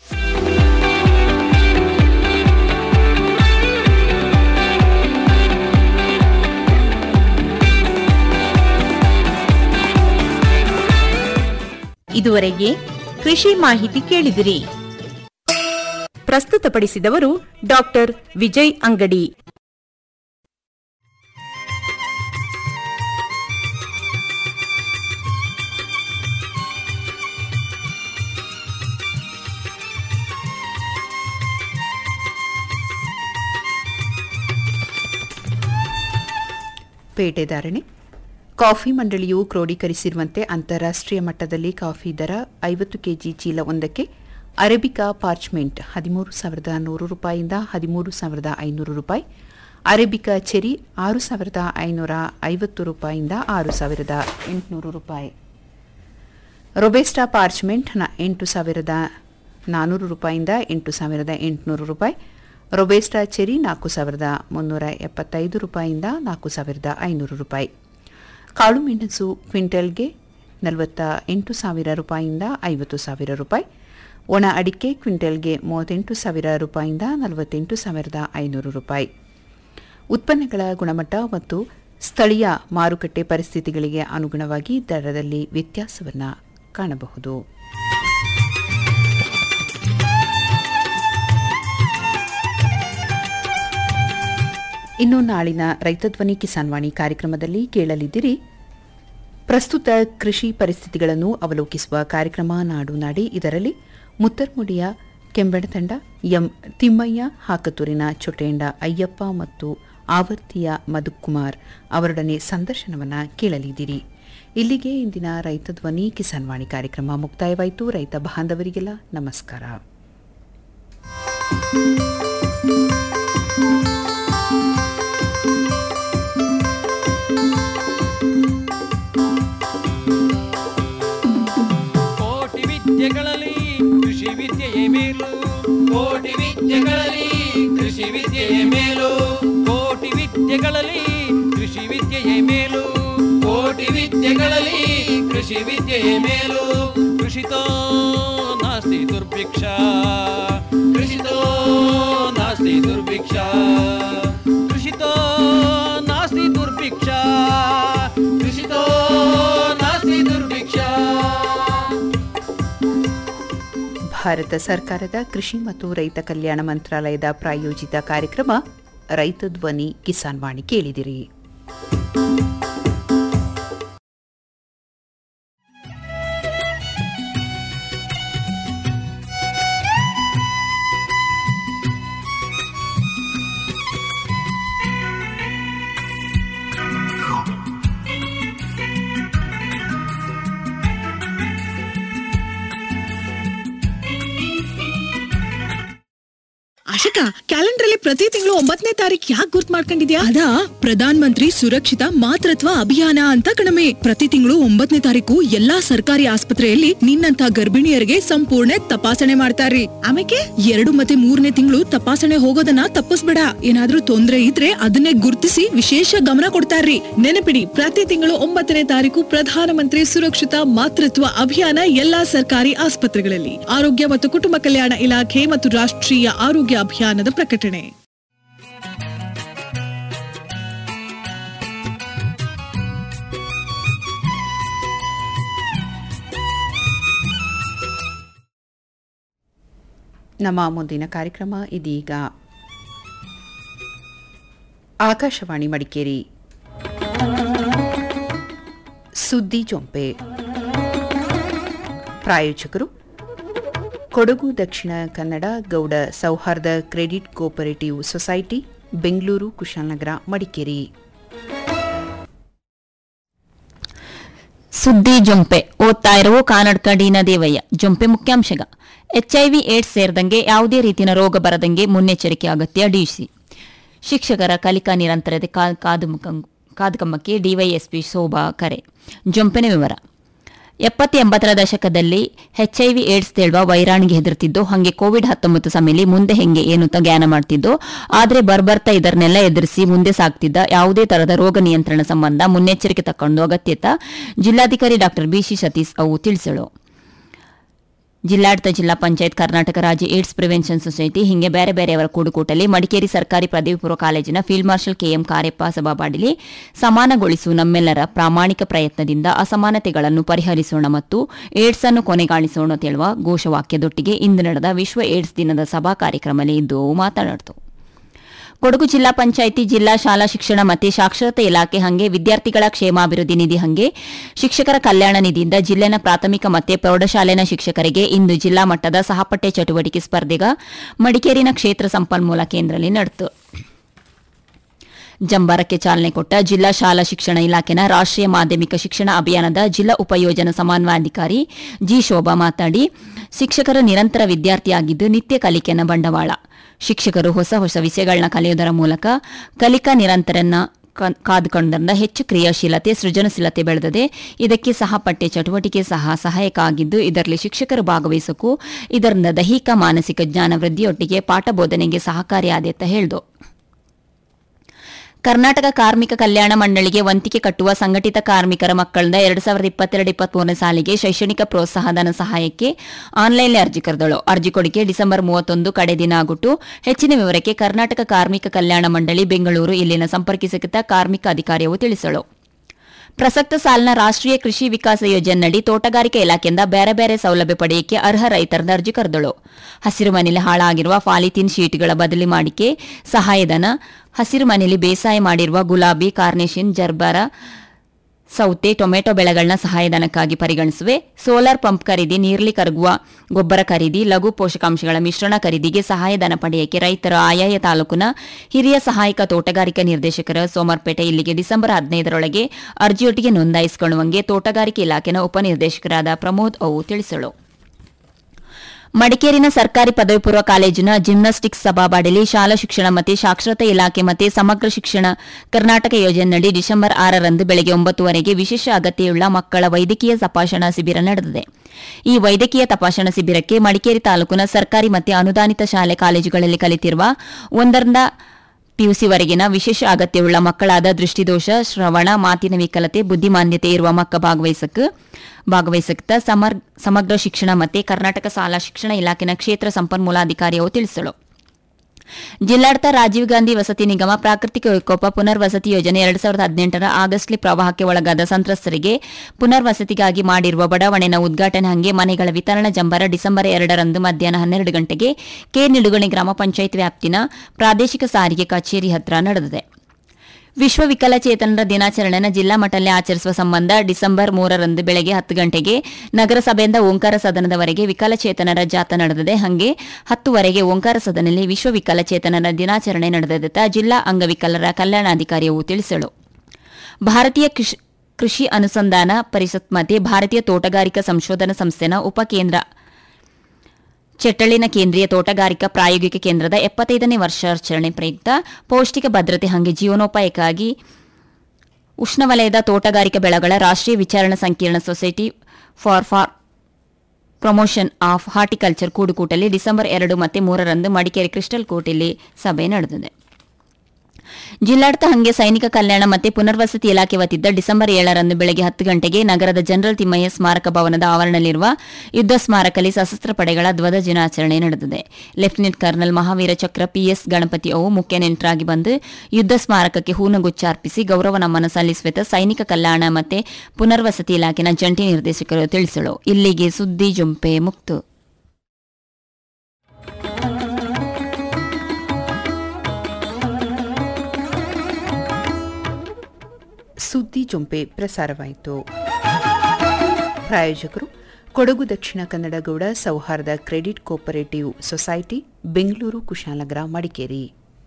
ಇದುವರೆಗೆ ಕೃಷಿ ಮಾಹಿತಿ ಕೇಳಿದಿರಿ ಪ್ರಸ್ತುತಪಡಿಸಿದವರು ಡಾಕ್ಟರ್ ವಿಜಯ್ ಅಂಗಡಿ ಪೇಟೆದಾರಣೆ ಕಾಫಿ ಮಂಡಳಿಯು ಕ್ರೋಢೀಕರಿಸಿರುವಂತೆ ಅಂತಾರಾಷ್ಟ್ರೀಯ ಮಟ್ಟದಲ್ಲಿ ಕಾಫಿ ದರ ಐವತ್ತು ಕೆಜಿ ಚೀಲ ಒಂದಕ್ಕೆ ಅರೇಬಿಕಾ ಪಾರ್ಚ್ಮೆಂಟ್ ಹದಿಮೂರು ಸಾವಿರದ ನೂರು ರೂಪಾಯಿಯಿಂದ ಹದಿಮೂರು ಸಾವಿರದ ಐನೂರು ರೂಪಾಯಿ ಅರೇಬಿಕಾ ಚೆರಿ ಆರು ಸಾವಿರದ ಐನೂರ ಐವತ್ತು ರೂಪಾಯಿಯಿಂದ ಆರು ಸಾವಿರದ ಎಂಟುನೂರು ರೂಪಾಯಿ ರೊಬೆಸ್ಟಾ ಪಾರ್ಚ್ಮೆಂಟ್ ನ ಎಂಟು ಸಾವಿರದ ನಾನ್ನೂರು ರೂಪಾಯಿಯಿಂದ ಎಂಟು ಸಾವಿರದ ಎಂಟುನೂರು ರೂಪಾಯಿ ರೊಬೆಸ್ಟಾ ಚೆರಿ ನಾಲ್ಕು ಸಾವಿರದ ಮುನ್ನೂರ ಎಪ್ಪತ್ತೈದು ರೂಪಾಯಿಯಿಂದ ನಾಲ್ಕು ಸಾವಿರದ ಐನೂರು ರೂಪಾಯಿ ಕಾಳು ಮೆಣಸು ಕ್ವಿಂಟಲ್ಗೆ ನಲವತ್ತ ಎಂಟು ಸಾವಿರ ರೂಪಾಯಿಯಿಂದ ಐವತ್ತು ಸಾವಿರ ರೂಪಾಯಿ ಒಣ ಅಡಿಕೆ ಕ್ವಿಂಟಲ್ಗೆ ಮೂವತ್ತೆಂಟು ಸಾವಿರ ರೂಪಾಯಿಯಿಂದ ನಲವತ್ತೆಂಟು ಸಾವಿರದ ಐನೂರು ರೂಪಾಯಿ ಉತ್ಪನ್ನಗಳ ಗುಣಮಟ್ಟ ಮತ್ತು ಸ್ಥಳೀಯ ಮಾರುಕಟ್ಟೆ ಪರಿಸ್ಥಿತಿಗಳಿಗೆ ಅನುಗುಣವಾಗಿ ದರದಲ್ಲಿ ವ್ಯತ್ಯಾಸವನ್ನು ಕಾಣಬಹುದು ಇನ್ನು ನಾಳಿನ ರೈತಧ್ವನಿ ಕಿಸಾನ್ ವಾಣಿ ಕಾರ್ಯಕ್ರಮದಲ್ಲಿ ಕೇಳಲಿದ್ದೀರಿ ಪ್ರಸ್ತುತ ಕೃಷಿ ಪರಿಸ್ಥಿತಿಗಳನ್ನು ಅವಲೋಕಿಸುವ ಕಾರ್ಯಕ್ರಮ ನಾಡು ನಾಡಿ ಇದರಲ್ಲಿ ಮುತ್ತರ್ಮುಡಿಯ ಕೆಂಬೆಣತಂಡ ಎಂ ತಿಮ್ಮಯ್ಯ ಹಾಕತೂರಿನ ಚೊಟೇಂಡ ಅಯ್ಯಪ್ಪ ಮತ್ತು ಆವರ್ತಿಯ ಮಧುಕುಮಾರ್ ಅವರೊಡನೆ ಸಂದರ್ಶನವನ್ನು ಕೇಳಲಿದ್ದೀರಿ ಇಲ್ಲಿಗೆ ಇಂದಿನ ರೈತ ಧ್ವನಿ ಕಿಸಾನ್ ವಾಣಿ ಕಾರ್ಯಕ್ರಮ ಮುಕ್ತಾಯವಾಯಿತು ರೈತ ಬಾಂಧವರಿಗೆಲ್ಲ ನಮಸ್ಕಾರ ಕೋಟಿ ವಿದ್ಯೆಗಳಲ್ಲಿ ಕೃಷಿ ವಿದ್ಯೆಯೇ ಮೇಲು ಕೋಟಿ ವಿದ್ಯೆಗಳಲ್ಲಿ ಕೃಷಿ ವಿದ್ಯೆಯೇ ಮೇಲು ಕೋಟಿ ವಿದ್ಯೆಗಳಲ್ಲಿ ಕೃಷಿ ವಿದ್ಯೆಯೇ ಮೇಲು ಕೋಟಿ ವಿದ್ಯೆಗಳಲ್ಲಿ ಕೃಷಿ ವಿದ್ಯೆಯೇ ಮೇಲು ಕೃಷಿತೋ ನಾಸ್ತಿ ದುರ್ಭಿಕ್ಷ ಕೃಷಿತೋ ನಾಸ್ತಿ ದುರ್ಭಿಕ್ಷ ಕೃಷಿತೋ ನಾಸ್ತಿ ದುರ್ಭಿಕ್ಷ ಕೃಷಿತೋ ನಾಸ್ತಿ ದುರ್ಭಿಕ್ಷ ಭಾರತ ಸರ್ಕಾರದ ಕೃಷಿ ಮತ್ತು ರೈತ ಕಲ್ಯಾಣ ಮಂತ್ರಾಲಯದ ಪ್ರಾಯೋಜಿತ ಕಾರ್ಯಕ್ರಮ ರೈತ ಧ್ವನಿ ಕಿಸಾನ್ ವಾಣಿ ಕೇಳಿದಿರಿ ಆಶಕ ಕ್ಯಾಲೆಂಡರ್ ಅಲ್ಲಿ ಪ್ರತಿ ತಿಂಗಳು ಒಂಬತ್ತನೇ ತಾರೀಕು ಯಾಕೆ ಗುರ್ತ್ ಮಾಡ್ಕೊಂಡಿದ್ಯಾ ಅದಾ ಪ್ರಧಾನ್ ಮಂತ್ರಿ ಸುರಕ್ಷಿತ ಮಾತೃತ್ವ ಅಭಿಯಾನ ಅಂತ ಕಣಮೆ ಪ್ರತಿ ತಿಂಗಳು ಒಂಬತ್ತನೇ ತಾರೀಕು ಎಲ್ಲಾ ಸರ್ಕಾರಿ ಆಸ್ಪತ್ರೆಯಲ್ಲಿ ನಿನ್ನಂತ ಗರ್ಭಿಣಿಯರಿಗೆ ಸಂಪೂರ್ಣ ತಪಾಸಣೆ ಮಾಡ್ತಾರ್ರಿ ಆಮೇಲೆ ಎರಡು ಮತ್ತೆ ಮೂರನೇ ತಿಂಗಳು ತಪಾಸಣೆ ಹೋಗೋದನ್ನ ತಪ್ಪಿಸ್ಬೇಡ ಏನಾದ್ರೂ ತೊಂದ್ರೆ ಇದ್ರೆ ಅದನ್ನೇ ಗುರ್ತಿಸಿ ವಿಶೇಷ ಗಮನ ಕೊಡ್ತಾರ್ರಿ ನೆನಪಿಡಿ ಪ್ರತಿ ತಿಂಗಳು ಒಂಬತ್ತನೇ ತಾರೀಕು ಪ್ರಧಾನಮಂತ್ರಿ ಸುರಕ್ಷಿತ ಮಾತೃತ್ವ ಅಭಿಯಾನ ಎಲ್ಲಾ ಸರ್ಕಾರಿ ಆಸ್ಪತ್ರೆಗಳಲ್ಲಿ ಆರೋಗ್ಯ ಮತ್ತು ಕುಟುಂಬ ಕಲ್ಯಾಣ ಇಲಾಖೆ ಮತ್ತು ರಾಷ್ಟ್ರೀಯ ಆರೋಗ್ಯ ಅಭಿಯಾನದ ಪ್ರಕಟಣೆ ನಮ್ಮ ಮುಂದಿನ ಕಾರ್ಯಕ್ರಮ ಇದೀಗ ಆಕಾಶವಾಣಿ ಮಡಿಕೇರಿ ಸುದ್ದಿ ಜೊಂಪೆ ಪ್ರಾಯೋಜಕರು ಕೊಡಗು ದಕ್ಷಿಣ Kannada Gowda Souharda credit cooperative society Bengaluru Kushalnagar Madikeri ಸುದ್ದಿ ಜೊಂಪೆ ಓದ್ತಾ ಇರುವ ಕಾನಡ್ಕ ಡಿನ ದೇವಯ್ಯ ಜೊಂಪೆ ಮುಖ್ಯಾಂಶಗ ಎಚ್ಐವಿ ಏಡ್ಸ್ ಸೇರಿದಂಗೆ ಯಾವುದೇ ರೀತಿಯ ರೋಗ ಬರದಂಗೆ ಮುನ್ನೆಚ್ಚರಿಕೆ ಅಗತ್ಯ ಡಿಸಿ ಶಿಕ್ಷಕರ ಕಲಿಕಾ ನಿರಂತರತೆ ಕಾ- ಕಾದುಮುಖಂ- ಕಾದುಕಮ್ಮಕ್ಕೆ ಡಿವೈಎಸ್ಪಿ ಶೋಭಾ ಕರೆ ಜೊಂಪೆನ ವಿವರ ಎಪ್ಪತ್ತು ಎಂಬತ್ತರ ದಶಕದಲ್ಲಿ ಎಚ್ಐವಿ ಏಡ್ಸ್ ತೇಳುವ ವೈರಾಣಿಗೆ ಹೆದರ್ತಿದ್ದು ಹಂಗೆ ಕೋವಿಡ್ ಹತ್ತೊಂಬತ್ತು ಸಮಯದಲ್ಲಿ ಮುಂದೆ ಹೆಂಗೆ ಏನು ಅಂತ ಜ್ಞಾನ ಮಾಡ್ತಿದ್ದು ಆದರೆ ಬರ್ಬರ್ತಾ ಇದನ್ನೆಲ್ಲ ಎದುರಿಸಿ ಮುಂದೆ ಸಾಗ್ತಿದ್ದ ಯಾವುದೇ ತರಹದ ರೋಗ ನಿಯಂತ್ರಣ ಸಂಬಂಧ ಮುನ್ನೆಚ್ಚರಿಕೆ ತಕ್ಕೊಂಡು ಅಗತ್ಯತ ಜಿಲ್ಲಾಧಿಕಾರಿ ಡಾ ಬಿಸಿ ಸತೀಶ್ ಅವು ತಿಳಿಸಳು ಜಿಲ್ಲಾಡಳಿತ ಜಿಲ್ಲಾ ಪಂಚಾಯತ್ ಕರ್ನಾಟಕ ರಾಜ್ಯ ಏಡ್ಸ್ ಪ್ರಿವೆನ್ಷನ್ ಸೊಸೈಟಿ ಹಿಂಗೆ ಬೇರೆ ಬೇರೆಯವರ ಕೂಡುಕೂಟಲ್ಲಿ ಮಡಿಕೇರಿ ಸರ್ಕಾರಿ ಪದವಿ ಪೂರ್ವ ಕಾಲೇಜಿನ ಫೀಲ್ಡ್ ಮಾರ್ಷಲ್ ಕೆಎಂ ಕಾರ್ಯಪ್ಪ ಸಭಾಪಾಡಿಲಿ ಸಮಾನಗೊಳಿಸು ನಮ್ಮೆಲ್ಲರ ಪ್ರಾಮಾಣಿಕ ಪ್ರಯತ್ನದಿಂದ ಅಸಮಾನತೆಗಳನ್ನು ಪರಿಹರಿಸೋಣ ಮತ್ತು ಏಡ್ಸ್ ಅನ್ನು ಕೊನೆಗಾಣಿಸೋಣ ತೇಳುವ ಘೋಷವಾಕ್ಯದೊಟ್ಟಿಗೆ ಇಂದು ನಡೆದ ವಿಶ್ವ ಏಡ್ಸ್ ದಿನದ ಸಭಾ ಕಾರ್ಯಕ್ರಮದಲ್ಲಿ ಇದ್ದು ಮಾತನಾಡಿತು ಕೊಡಗು ಜಿಲ್ಲಾ ಪಂಚಾಯಿತಿ ಜಿಲ್ಲಾ ಶಾಲಾ ಶಿಕ್ಷಣ ಮತ್ತು ಸಾಕ್ಷರತೆ ಇಲಾಖೆ ಹಂಗೆ ವಿದ್ಯಾರ್ಥಿಗಳ ಕ್ಷೇಮಾಭಿವೃದ್ಧಿ ನಿಧಿ ಹಂಗೆ ಶಿಕ್ಷಕರ ಕಲ್ಯಾಣ ನಿಧಿಯಿಂದ ಜಿಲ್ಲೆನ ಪ್ರಾಥಮಿಕ ಮತ್ತು ಪ್ರೌಢಶಾಲೆನ ಶಿಕ್ಷಕರಿಗೆ ಇಂದು ಜಿಲ್ಲಾ ಮಟ್ಟದ ಸಹಪಠ್ಯ ಚಟುವಟಿಕೆ ಸ್ಪರ್ಧೆಗ ಮಡಿಕೇರಿನ ಕ್ಷೇತ್ರ ಸಂಪನ್ಮೂಲ ಕೇಂದ್ರದಲ್ಲಿ ನಡೆಯಿತು ಜಂಬಾರಕ್ಕೆ ಚಾಲನೆ ಕೊಟ್ಟ ಜಿಲ್ಲಾ ಶಾಲಾ ಶಿಕ್ಷಣ ಇಲಾಖೆನ ರಾಷ್ಟ್ರೀಯ ಮಾಧ್ಯಮಿಕ ಶಿಕ್ಷಣ ಅಭಿಯಾನದ ಜಿಲ್ಲಾ ಉಪಯೋಜನಾ ಸಮನ್ವಯಾಧಿಕಾರಿ ಜಿ ಶೋಭಾ ಮಾತಾಡಿ ಶಿಕ್ಷಕರು ನಿರಂತರ ವಿದ್ಯಾರ್ಥಿಯಾಗಿದ್ದು ನಿತ್ಯ ಕಲಿಕೆನ ಬಂಡವಾಳ ಶಿಕ್ಷಕರು ಹೊಸ ಹೊಸ ವಿಷಯಗಳನ್ನ ಕಲಿಯುವುದರ ಮೂಲಕ ಕಲಿಕಾ ನಿರಂತರನ್ನ ಕ- ಕಾದುಕೊಂಡರಿಂದ ಹೆಚ್ಚು ಕ್ರಿಯಾಶೀಲತೆ ಸೃಜನಶೀಲತೆ ಬೆಳೆದಿದೆ ಇದಕ್ಕೆ ಸಹಪಠ್ಯ ಚಟುವಟಿಕೆ ಸಹ ಸಹಾಯಕ ಆಗಿದ್ದು ಇದರಲ್ಲಿ ಶಿಕ್ಷಕರು ಭಾಗವಹಿಸಕ್ಕೂ ಇದರಿಂದ ದೈಹಿಕ ಮಾನಸಿಕ ಜ್ಞಾನ ವೃದ್ಧಿಯೊಟ್ಟಿಗೆ ಪಾಠ ಬೋಧನೆಗೆ ಸಹಕಾರಿಯಾದೆ ಅಂತ ಹೇಳಿದು ಕರ್ನಾಟಕ ಕಾರ್ಮಿಕ ಕಲ್ಯಾಣ ಮಂಡಳಿಗೆ ವಂತಿಕೆ ಕಟ್ಟುವ ಸಂಘಟಿತ ಕಾರ್ಮಿಕರ ಮಕ್ಕಳಿಂದ ಎರಡು ಸಾವಿರದ ಇಪ್ಪತ್ತೆರಡು ಇಪ್ಪತ್ಮೂರನೇ ಸಾಲಿಗೆ ಶೈಕ್ಷಣಿಕ ಪ್ರೋತ್ಸಾಹಧನ ಸಹಾಯಕ್ಕೆ ಆನ್ಲೈನ್ಲಿ ಅರ್ಜಿ ಕರೆದಳು ಅರ್ಜಿ ಕೊಡಿಕೆ ಡಿಸೆಂಬರ್ ಮೂವತ್ತೊಂದು ಕಡೆ ದಿನ ಆಗಿಟ್ಟು ಹೆಚ್ಚಿನ ವಿವರಕ್ಕೆ ಕರ್ನಾಟಕ ಕಾರ್ಮಿಕ ಕಲ್ಯಾಣ ಮಂಡಳಿ ಬೆಂಗಳೂರು ಇಲ್ಲಿನ ಸಂಪರ್ಕಿಸಿದ ಕಾರ್ಮಿಕ ಅಧಿಕಾರಿಯು ತಿಳಿಸಳು ಪ್ರಸಕ್ತ ಸಾಲಿನ ರಾಷ್ಟ್ರೀಯ ಕೃಷಿ ವಿಕಾಸ ಯೋಜನೆಯಡಿ ತೋಟಗಾರಿಕೆ ಇಲಾಖೆಯಿಂದ ಬೇರೆ ಬೇರೆ ಸೌಲಭ್ಯ ಪಡೆಯಕ್ಕೆ ಅರ್ಹ ರೈತರದ ಅರ್ಜಿ ಕರೆದಳು ಹಸಿರು ಮನೆಯಲ್ಲಿ ಹಾಳಾಗಿರುವ ಪಾಲಿಥೀನ್ ಶೀಟ್ಗಳ ಬದಲಿ ಮಾಡಿಕೆ ಸಹಾಯಧನ ಹಸಿರು ಮನೆಯಲ್ಲಿ ಬೇಸಾಯ ಮಾಡಿರುವ ಗುಲಾಬಿ ಕಾರ್ನೇಷನ್ ಜರ್ಬರ ಸೌತೆ ಟೊಮೆಟೊ ಬೆಳೆಗಳನ್ನ ಸಹಾಯಧನಕ್ಕಾಗಿ ಪರಿಗಣಿಸುವೆ ಸೋಲಾರ್ ಪಂಪ್ ಖರೀದಿ ನೀರ್ಲಿ ಕರಗುವ ಗೊಬ್ಬರ ಖರೀದಿ ಲಘು ಪೋಷಕಾಂಶಗಳ ಮಿಶ್ರಣ ಖರೀದಿಗೆ ಸಹಾಯಧನ ಪಡೆಯಕ್ಕೆ ರೈತರು ಆಯಾಯ ತಾಲೂಕಿನ ಹಿರಿಯ ಸಹಾಯಕ ತೋಟಗಾರಿಕಾ ನಿರ್ದೇಶಕರ ಸೋಮರ್ಪೇಟೆ ಇಲ್ಲಿಗೆ ಡಿಸೆಂಬರ್ ಹದಿನೈದರೊಳಗೆ ಅರ್ಜಿಯೊಟ್ಟಿಗೆ ನೋಂದಾಯಿಸಿಕೊಳ್ಳುವಂಗೆ ತೋಟಗಾರಿಕೆ ಇಲಾಖೆನ ಉಪನಿರ್ದೇಶಕರಾದ ಪ್ರಮೋದ್ ಅವು ತಿಳಿಸಳು ಮಡಿಕೇರಿನ ಸರ್ಕಾರಿ ಪದವಿ ಪೂರ್ವ ಕಾಲೇಜಿನ ಜಿಮ್ನಾಸ್ಟಿಕ್ಸ್ ಸಭಾಬಾಡಿಲಿ ಶಾಲಾ ಶಿಕ್ಷಣ ಮತ್ತು ಸಾಕ್ಷರತಾ ಇಲಾಖೆ ಮತ್ತು ಸಮಗ್ರ ಶಿಕ್ಷಣ ಕರ್ನಾಟಕ ಯೋಜನೆಯಡಿ ಡಿಸೆಂಬರ್ ಆರರಂದು ಬೆಳಗ್ಗೆ ಒಂಬತ್ತುವರೆಗೆ ವಿಶೇಷ ಅಗತ್ಯವುಳ್ಳ ಮಕ್ಕಳ ವೈದ್ಯಕೀಯ ತಪಾಸಣಾ ಶಿಬಿರ ನಡೆದಿದೆ ಈ ವೈದ್ಯಕೀಯ ತಪಾಸಣಾ ಶಿಬಿರಕ್ಕೆ ಮಡಿಕೇರಿ ತಾಲೂಕಿನ ಸರ್ಕಾರಿ ಮತ್ತು ಅನುದಾನಿತ ಶಾಲೆ ಕಾಲೇಜುಗಳಲ್ಲಿ ಕಲಿತಿರುವ ಒಂದರಿಂದ ಪಿಯುಸಿವರೆಗಿನ ವಿಶೇಷ ಅಗತ್ಯವುಳ್ಳ ಮಕ್ಕಳಾದ ದೃಷ್ಟಿದೋಷ ಶ್ರವಣ ಮಾತಿನ ವಿಕಲತೆ ಬುದ್ಧಿಮಾನ್ಯತೆ ಇರುವ ಮಕ್ಕ ಭಾಗವಹಿಸಕ್ಕೆ ಭಾಗವಹಿಸಕ್ತ ಸಮರ್ ಸಮಗ್ರ ಶಿಕ್ಷಣ ಮತ್ತು ಕರ್ನಾಟಕ ಶಾಲಾ ಶಿಕ್ಷಣ ಇಲಾಖೆನ ಕ್ಷೇತ್ರ ಸಂಪನ್ಮೂಲಾಧಿಕಾರಿಯು ತಿಳಿಸಲು ಜಿಲ್ಲಾಡಳಿತ ರಾಜೀವ್ ಗಾಂಧಿ ವಸತಿ ನಿಗಮ ಪ್ರಾಕೃತಿಕ ವಿಕೋಪ ಪುನರ್ವಸತಿ ಯೋಜನೆ ಎರಡ್ ಸಾವಿರದ ಹದಿನೆಂಟರ ಆಗಸ್ಟ್ಲಿ ಪ್ರವಾಹಕ್ಕೆ ಒಳಗಾದ ಸಂತ್ರಸ್ತರಿಗೆ ಪುನರ್ವಸತಿಗಾಗಿ ಮಾಡಿರುವ ಬಡಾವಣೆನ ಉದ್ಘಾಟನೆ ಹಂಗೆ ಮನೆಗಳ ವಿತರಣಾ ಜಂಬರ ಡಿಸೆಂಬರ್ ಎರಡರಂದು ಮಧ್ಯಾಹ್ನ ಹನ್ನೆರಡು ಗಂಟೆಗೆ ಕೆ ನಿಡುಗಣಿ ಗ್ರಾಮ ಪಂಚಾಯತ್ ವ್ಯಾಪ್ತಿನ ಪ್ರಾದೇಶಿಕ ಸಾರಿಗೆ ಕಚೇರಿ ಹತ್ರ ನಡೆದಿದೆ ವಿಶ್ವ ವಿಕಲಚೇತನರ ದಿನಾಚರಣೆನ ಜಿಲ್ಲಾ ಮಟ್ಟದಲ್ಲಿ ಆಚರಿಸುವ ಸಂಬಂಧ ಡಿಸೆಂಬರ್ ಮೂರರಂದು ಬೆಳಗ್ಗೆ ಹತ್ತು ಗಂಟೆಗೆ ನಗರಸಭೆಯಿಂದ ಓಂಕಾರ ಸದನದವರೆಗೆ ವಿಕಲಚೇತನರ ಜಾಥಾ ನಡೆದಿದೆ ಹಾಗೆ ಹತ್ತುವರೆಗೆ ಓಂಕಾರ ಸದನದಲ್ಲಿ ವಿಶ್ವ ವಿಕಲಚೇತನರ ದಿನಾಚರಣೆ ನಡೆದಿದೆ ಜಿಲ್ಲಾ ಅಂಗವಿಕಲರ ಕಲ್ಯಾಣಾಧಿಕಾರಿಯು ತಿಳಿಸಲು ಭಾರತೀಯ ಕೃಷಿ ಕೃಷಿ ಅನುಸಂಧಾನ ಪರಿಷತ್ ಮತ್ತು ಭಾರತೀಯ ತೋಟಗಾರಿಕಾ ಸಂಶೋಧನಾ ಸಂಸ್ಥೆನ ಉಪಕೇಂದ್ರ ಚೆಟ್ಟಳ್ಳಿನ ಕೇಂದ್ರೀಯ ತೋಟಗಾರಿಕಾ ಪ್ರಾಯೋಗಿಕ ಕೇಂದ್ರದ ಎಪ್ಪತ್ತೈದನೇ ವರ್ಷಾಚರಣೆ ಪ್ರಯುಕ್ತ ಪೌಷ್ಟಿಕ ಭದ್ರತೆ ಹಾಗೆ ಜೀವನೋಪಾಯಕ್ಕಾಗಿ ಉಷ್ಣವಲಯದ ತೋಟಗಾರಿಕಾ ಬೆಳೆಗಳ ರಾಷ್ಟ್ರೀಯ ವಿಚಾರಣಾ ಸಂಕೀರ್ಣ society for for promotion of horticulture ಕೂಡುಕೂಟಲ್ಲಿ ಡಿಸೆಂಬರ್ ಎರಡು ಮತ್ತು ಮೂರರಂದು ಮಡಿಕೇರಿ ಕ್ರಿಸ್ಟಲ್ ಕೋಟೆಯಲ್ಲಿ ಸಭೆ ನಡೆದಿದೆ ಜಿಲ್ಲಾಡಳಿತ ಹಂಗೆ ಸೈನಿಕ ಕಲ್ಯಾಣ ಮತ್ತು ಪುನರ್ವಸತಿ ಇಲಾಖೆ ವತಿಯಿಂದ ಡಿಸೆಂಬರ್ ಏಳರಂದು ಬೆಳಗ್ಗೆ ಹತ್ತು ಗಂಟೆಗೆ ನಗರದ ಜನರಲ್ ತಿಮ್ಮಯ್ಯ ಸ್ಮಾರಕ ಭವನದ ಆವರಣದಲ್ಲಿರುವ ಯುದ್ಧ ಸ್ಮಾರಕದಲ್ಲಿ ಸಶಸ್ತ್ರ ಪಡೆಗಳ ಧ್ವಜ ದಿನಾಚರಣೆ ನಡೆದಿದೆ ಲೆಫ್ಟಿನೆಂಟ್ ಕರ್ನಲ್ ಮಹಾವೀರ ಚಕ್ರ ಪಿಎಸ್ ಗಣಪತಿ ಅವು ಮುಖ್ಯ ನೆಂಟರಾಗಿ ಬಂದು ಯುದ್ಧ ಸ್ಮಾರಕಕ್ಕೆ ಹೂನಗುಚ್ಚ ಅರ್ಪಿಸಿ ಗೌರವ ನಮನ ಸಲ್ಲಿಸುವ ಸೈನಿಕ ಕಲ್ಯಾಣ ಮತ್ತು ಪುನರ್ವಸತಿ ಇಲಾಖೆನ ಜಂಟಿ ನಿರ್ದೇಶಕರು ತಿಳಿಸಲು ಇಲ್ಲಿಗೆ ಸುದ್ದಿ ಜುಂಪೆ ಮುಕ್ತು ಸುದ್ದಿ ಜೊಂಪೆ ಪ್ರಸಾರವಾಯಿತು ಪ್ರಾಯೋಜಕರು ಕೊಡಗು ದಕ್ಷಿಣ Kannada Gowda Souharda credit cooperative society Bengaluru Kushalnagar Madikeri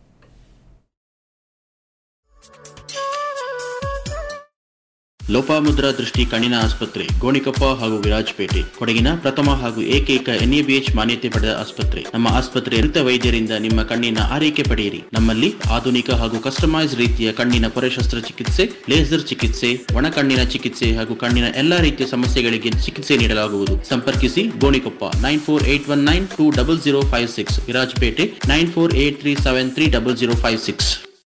Lopamudra ದೃಷ್ಟಿ ಕಣ್ಣಿನ ಆಸ್ಪತ್ರೆ ಗೋಣಿಕೊಪ್ಪ ಹಾಗೂ ವಿರಾಜಪೇಟೆ ಕೊಡಗಿನ ಪ್ರಥಮ ಹಾಗೂ ಏಕೈಕ ಎನ್ಎಬಿಎಚ್ ಮಾನ್ಯತೆ ಪಡೆದ ಆಸ್ಪತ್ರೆ ನಮ್ಮ ಆಸ್ಪತ್ರೆ ನುರಿತ ವೈದ್ಯರಿಂದ ನಿಮ್ಮ ಕಣ್ಣಿನ ಆರೈಕೆ ಪಡೆಯಿರಿ ನಮ್ಮಲ್ಲಿ ಆಧುನಿಕ ಹಾಗೂ ಕಸ್ಟಮೈಸ್ ರೀತಿಯ ಕಣ್ಣಿನ ಪೊರೆ ಶಸ್ತ್ರಚಿಕಿತ್ಸೆ ಲೇಸರ್ ಚಿಕಿತ್ಸೆ ಒಣ ಕಣ್ಣಿನ ಚಿಕಿತ್ಸೆ ಹಾಗೂ ಕಣ್ಣಿನ ಎಲ್ಲಾ ರೀತಿಯ ಸಮಸ್ಯೆಗಳಿಗೆ ಚಿಕಿತ್ಸೆ ನೀಡಲಾಗುವುದು ಸಂಪರ್ಕಿಸಿ Gonikoppa nine four eight one nine two double zero five six Virajpet nine four eight three seven three double zero five six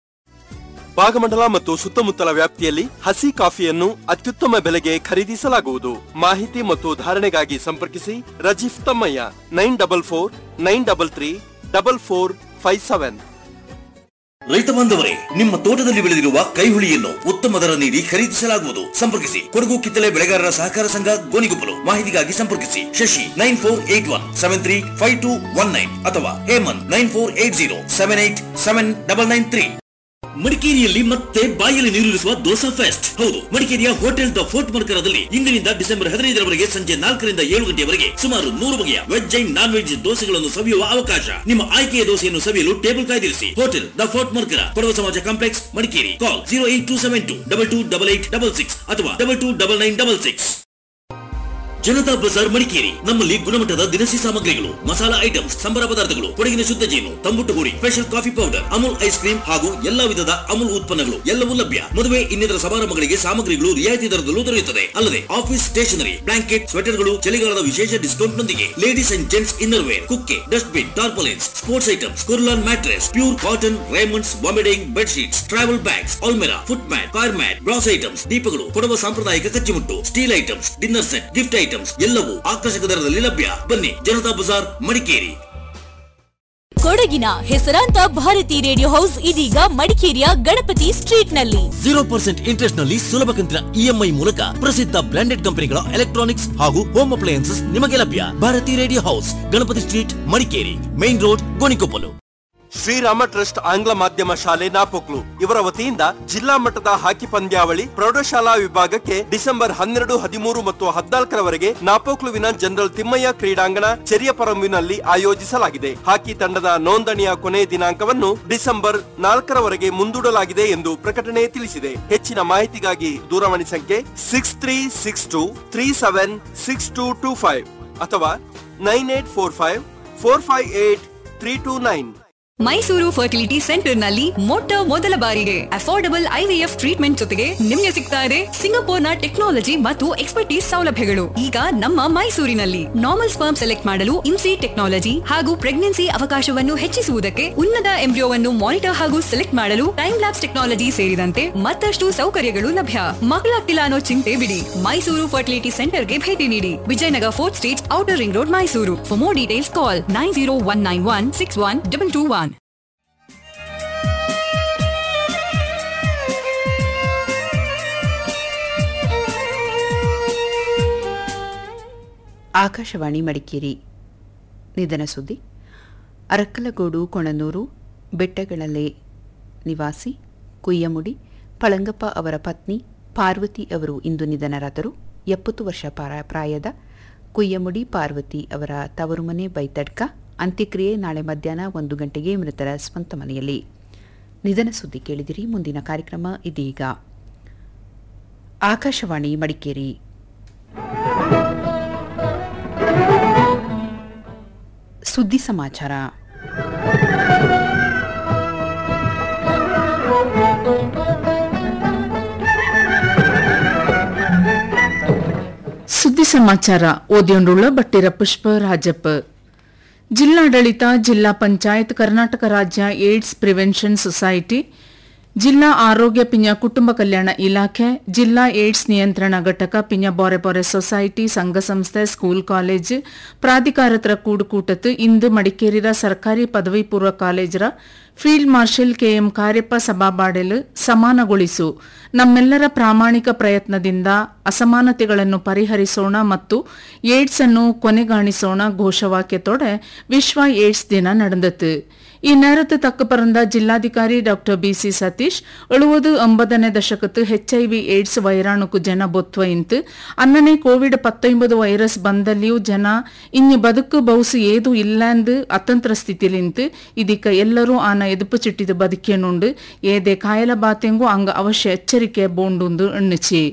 Bhagamandala ಮತ್ತು ಸುತ್ತಮುತ್ತಲ ವ್ಯಾಪ್ತಿಯಲ್ಲಿ ಹಸಿ ಕಾಫಿಯನ್ನು ಅತ್ಯುತ್ತಮ ಬೆಲೆಗೆ ಖರೀದಿಸಲಾಗುವುದು ಮಾಹಿತಿ ಮತ್ತು ಧಾರಣೆಗಾಗಿ ಸಂಪರ್ಕಿಸಿ Rajeev Thammaiah nine double four nine double three double four five seven ರೈತ ಬಾಂಧವರೇ ನಿಮ್ಮ ತೋಟದಲ್ಲಿ ಬೆಳೆದಿರುವ ಕೈಹುಳಿಯನ್ನು ಉತ್ತಮ ದರ ನೀಡಿ ಖರೀದಿಸಲಾಗುವುದು ಸಂಪರ್ಕಿಸಿ ಕೊಡಗು ಕಿತ್ತಳೆ ಬೆಳೆಗಾರರ ಸಹಕಾರ ಸಂಘ ಗೋಣಿಗೊಪ್ಪಲು ಮಾಹಿತಿಗಾಗಿ ಸಂಪರ್ಕಿಸಿ Shashi nine four eight one seven three five two one nine ಅಥವಾ Hemanth nine four eight zero seven eight seven double nine three ಮಡಿಕೇರಿಯಲ್ಲಿ ಮತ್ತೆ ಬಾಯಲ್ಲಿ ನೀರುಳಿಸುವ ದೋಸಾ ಫೆಸ್ಟ್ ಹೌದು ಮಡಿಕೇರಿಯ ಹೋಟೆಲ್ ದ ಫೋರ್ಟ್ ಮರ್ಕರದಲ್ಲಿ ಇಂದಿನಿಂದ ಡಿಸೆಂಬರ್ ಹದಿನೈದರವರೆಗೆ ಸಂಜೆ ನಾಲ್ಕರಿಂದ ಏಳು ಗಂಟೆಯವರೆಗೆ ಸುಮಾರು ನೂರು ಬಗೆಯ ವೆಜ್ ಅಂಡ್ ನಾನ್ ವೆಜ್ ದೋಸೆಗಳನ್ನು ಸವಿಯುವ ಅವಕಾಶ ನಿಮ್ಮ ಆಯ್ಕೆಯ ದೋಸೆಯನ್ನು ಸವಿಯಲು ಟೇಬಲ್ ಕಾಯ್ದಿರಿಸಿ hotel the fort Mercara Kodava Samaja complex Madikeri call zero eight two seven two double two double eight double six ಅಥವಾ double two double nine double six Janata Bazaar Madikeri ನಮ್ಮಲ್ಲಿ ಗುಣಮಟ್ಟದ ದಿನಸಿ ಸಾಮಗ್ರಿಗಳು ಮಸಾಲಾ ಐಟಮ್ಸ್ ಸಂಬರ ಪದಾರ್ಥಗಳು ಕೊಡಗಿನ ಶುದ್ಧ ಜೇನು ತಂಬುಟ್ಟು ಗುಡಿ special coffee powder Amul ice cream ಹಾಗೂ ಎಲ್ಲಾ ವಿಧದ ಅಮೂಲ್ ಉತ್ಪನ್ನಗಳು ಎಲ್ಲವೂ ಲಭ್ಯ ಮದುವೆ ಇನ್ನಿತರ ಸಮಾರಂಭಗಳಿಗೆ ಸಾಮಗ್ರಿಗಳು ರಿಯಾಯಿತಿ ದರದಲ್ಲೂ ದೊರೆಯುತ್ತದೆ ಅಲ್ಲದೆ ಆಫೀಸ್ ಸ್ಟೇಷನರಿ ಬ್ಲಾಂಕೆಟ್ ಸ್ವೆಟರ್ಗಳು ಚಳಿಗಾಲದ ವಿಶೇಷ ಡಿಸ್ಕೌಂಟ್ ನೊಂದಿಗೆ ladies and gents inner wear ಕುಕ್ಕೆ dust bin tarpaulins sports items Kurlon mattress pure cotton Raymonds Bombay Dyeing bed sheets travel bags ಆಲ್ಮೆರಾ foot mat car mat brass items ದೀಪಗಳು ಕೊಡವ ಸಾಂಪ್ರದಾಯಿಕ ಕಚ್ಚಿಮುಟ್ಟು steel items dinner set gift items ಎಲ್ಲವೂ ಆಕರ್ಷಕ ದರದಲ್ಲಿ ಲಭ್ಯ ಬನ್ನಿ ಜನತಾ ಬಜಾರ್ ಮಡಿಕೇರಿ ಕೊಡಗಿನ ಹೆಸರಾಂತ ಭಾರತಿ ರೇಡಿಯೋ ಹೌಸ್ ಇದೀಗ ಮಡಿಕೇರಿಯ ಗಣಪತಿ ಸ್ಟ್ರೀಟ್ ನಲ್ಲಿ ಜೀರೋ ಪರ್ಸೆಂಟ್ ಇಂಟ್ರೆಸ್ಟ್ ನಲ್ಲಿ ಸುಲಭ ಕಂತಿನ ಇಎಂಐ ಮೂಲಕ ಪ್ರಸಿದ್ಧ ಬ್ರಾಂಡೆಡ್ ಕಂಪನಿಗಳ ಎಲೆಕ್ಟ್ರಾನಿಕ್ಸ್ ಹಾಗೂ ಹೋಮ್ ಅಪ್ಲಯನ್ಸಸ್ ನಿಮಗೆ ಲಭ್ಯ Bharathi radio house Ganapathi street Madikeri main road Gonikoppalu Sriram trust ಆಂಗ್ಲ ಮಾಧ್ಯಮ ಶಾಲೆ ನಾಪೋಕ್ಲು ಇವರ ವತಿಯಿಂದ ಜಿಲ್ಲಾ ಮಟ್ಟದ ಹಾಕಿ ಪಂದ್ಯಾವಳಿ ಪ್ರೌಢಶಾಲಾ ವಿಭಾಗಕ್ಕೆ ಡಿಸೆಂಬರ್ ಹನ್ನೆರಡು ಹದಿಮೂರು ಮತ್ತು ಹದಿನಾಲ್ಕರವರೆಗೆ ನಾಪೋಕ್ಲುವಿನ ಜನರಲ್ ತಿಮ್ಮಯ್ಯ ಕ್ರೀಡಾಂಗಣ ಚೆರಿಯಪರಂಬಿನಲ್ಲಿ ಆಯೋಜಿಸಲಾಗಿದೆ ಹಾಕಿ ತಂಡದ ನೋಂದಣಿಯ ಕೊನೆ ದಿನಾಂಕವನ್ನು ಡಿಸೆಂಬರ್ ನಾಲ್ಕರವರೆಗೆ ಮುಂದೂಡಲಾಗಿದೆ ಎಂದು ಪ್ರಕಟಣೆ ತಿಳಿಸಿದೆ ಹೆಚ್ಚಿನ ಮಾಹಿತಿಗಾಗಿ ದೂರವಾಣಿ ಸಂಖ್ಯೆ six three six two three seven six two two five ಅಥವಾ nine eight four five four five eight three two nine Mysuru fertility centre ನಲ್ಲಿ ಮೊಟ್ಟ ಮೊದಲ ಬಾರಿಗೆ ಅಫೋರ್ಡಬಲ್ ಐವಿಎಫ್ ಟ್ರೀಟ್ಮೆಂಟ್ ಜೊತೆಗೆ ನಿಮಗೆ ಸಿಗ್ತಾ ಇದೆ ಸಿಂಗಪೂರ್ನ ಟೆಕ್ನಾಲಜಿ ಮತ್ತು ಎಕ್ಸ್ಪರ್ಟೀಸ್ ಸೌಲಭ್ಯಗಳು ಈಗ ನಮ್ಮ ಮೈಸೂರಿನಲ್ಲಿ ನಾರ್ಮಲ್ ಸ್ಪರ್ಮ್ ಸೆಲೆಕ್ಟ್ ಮಾಡಲು ಇನ್ಸಿ ಟೆಕ್ನಾಲಜಿ ಹಾಗೂ ಪ್ರೆಗ್ನೆನ್ಸಿ ಅವಕಾಶವನ್ನು ಹೆಚ್ಚಿಸುವುದಕ್ಕೆ ಉನ್ನತ ಎಂಬ್ರಿಯೋವನ್ನು ಮಾನಿಟರ್ ಹಾಗೂ ಸೆಲೆಕ್ಟ್ ಮಾಡಲು ಟೈಮ್ ಲ್ಯಾಬ್ಸ್ ಟೆಕ್ನಾಲಜಿ ಸೇರಿದಂತೆ ಮತ್ತಷ್ಟು ಸೌಕರ್ಯಗಳು ಲಭ್ಯ ಮಕ್ಕಳಾಗ್ತಿಲ್ಲ ಅನ್ನೋ ಚಿಂತೆ ಬಿಡಿ ಮೈಸೂರು ಫರ್ಟಿಲಿಟಿ ಸೆಂಟರ್ಗೆ ಭೇಟಿ ನೀಡಿ Vijayanagar fourth street outer ring road Mysuru for more details call nine zero one nine one six one double two one Akashvani Madikeri ನಿಧನ ಸುದ್ದಿ ಅರಕ್ಕಲಗೋಡು ಕೊಣನೂರು ಬೆಟ್ಟಗಳಲ್ಲೇ ನಿವಾಸಿ ಕುಯ್ಯಮುಡಿ ಪಳಂಗಪ್ಪ ಅವರ ಪತ್ನಿ ಪಾರ್ವತಿ ಅವರು ಇಂದು ನಿಧನರಾದರು ಎಪ್ಪತ್ತು ವರ್ಷ ಪಾರ- ಪ್ರಾಯದ ಕುಯ್ಯಮುಡಿ ಪಾರ್ವತಿ ಅವರ ತವರು ಮನೆ ಬೈತಡ್ಕ ಅಂತ್ಯಕ್ರಿಯೆ ನಾಳೆ ಮಧ್ಯಾಹ್ನ ಒಂದು ಗಂಟೆಗೆ ಮೃತರ ಸ್ವಂತ ಮನೆಯಲ್ಲಿ ನಿಧನ ಸುದ್ದಿ ಕೇಳಿದಿರಿ ಮುಂದಿನ ಕಾರ್ಯಕ್ರಮ ಇದೀಗ ಆಕಾಶವಾಣಿ ಮಡಿಕೇರಿ ಸುದ್ದಿ ಸಮಾಚಾರ ಸುದ್ದಿ ಸಮಾಚಾರ ಓದಿಯೊಂಡುಳ್ಳ ಬಟ್ಟಿರ ಪುಷ್ಪ ರಾಜಪ್ಪ ಜಿಲ್ಲಾಡಳಿತ ಜಿಲ್ಲಾ ಪಂಚಾಯತ್ ಕರ್ನಾಟಕ ರಾಜ್ಯ ಏಡ್ಸ್ ಪ್ರಿವೆನ್ಷನ್ ಸೊಸೈಟಿ ಜಿಲ್ಲಾ ಆರೋಗ್ಯ ಪಿಂಜ ಕುಟುಂಬ ಕಲ್ಯಾಣ ಇಲಾಖೆ ಜಿಲ್ಲಾ ಏಡ್ಸ್ ನಿಯಂತ್ರಣ ಘಟಕ ಪಿಂಜ ಬೊರೆ ಬೊರೆ ಸೊಸೈಟಿ ಸಂಘ ಸಂಸ್ಥೆ ಸ್ಕೂಲ್ ಕಾಲೇಜ್ ಪ್ರಾಧಿಕಾರತ್ರ ಕೂಡುಕೂಟತ್ತು ಇಂದು ಮಡಿಕೇರಿರ ಸರ್ಕಾರಿ ಪದವಿ ಪೂರ್ವ ಕಾಲೇಜರ ಫೀಲ್ಡ್ ಮಾರ್ಷಲ್ ಕೆಎಂ ಕಾರ್ಯಪ್ಪ ಸಭಾಬಾಡೆಲು ಸಮಾನಗೊಳಿಸು ನಮ್ಮೆಲ್ಲರ ಪ್ರಾಮಾಣಿಕ ಪ್ರಯತ್ನದಿಂದ ಅಸಮಾನತೆಗಳನ್ನು ಪರಿಹರಿಸೋಣ ಮತ್ತು ಏಡ್ಸ್ ಅನ್ನು ಕೊನೆಗಾಣಿಸೋಣ ಘೋಷವಾಕ್ಯತೋಡೆ ವಿಶ್ವ ಏಡ್ಸ್ ದಿನ ನಡೆದತು ಈ நேரத்து தக்க பிறந்த ಜಿಲ್ಲಾಧಿಕಾರಿ ಡಾಕ್ಟರ್ ಬಿಸಿ ಸತೀಶ್ ಎಳುವುದು ಒಂಬದನೇ ದಶಕತ್ತು ಹೆಚ್ಐವಿ ಏಡ್ಸ್ ವೈರಾಣುಕು ಜನ ಬೊತ್ವ ಇಂತು ಅನ್ನನೆ ಕೋವಿಡ್ ಪತ್ತೊಂಬದು ವೈರಸ್ ಬಂದಲ್ಲಿಯೂ ಜನ ಇನ್ನು ಬದುಕು ಬಹುಸು ಏದು ಇಲ್ಲಾಂದು ಅತಂತ್ರ ಸ್ಥಿತಿಲಿಂತು ಇದಕ್ಕ ಎಲ್ಲರೂ ಆನ ಎದುಪು ಚಿಟ್ಟಿದು ಬದುಕೇನುಂಡು ಏದೆ ಕಾಯಲ ಬಾತೆಂಗೂ ಅಂಗ ಅವಶ್ಯ ಎಚ್ಚರಿಕೆ ಬೋಂಡುಂದು ಎಣ್ಣಿಚಿ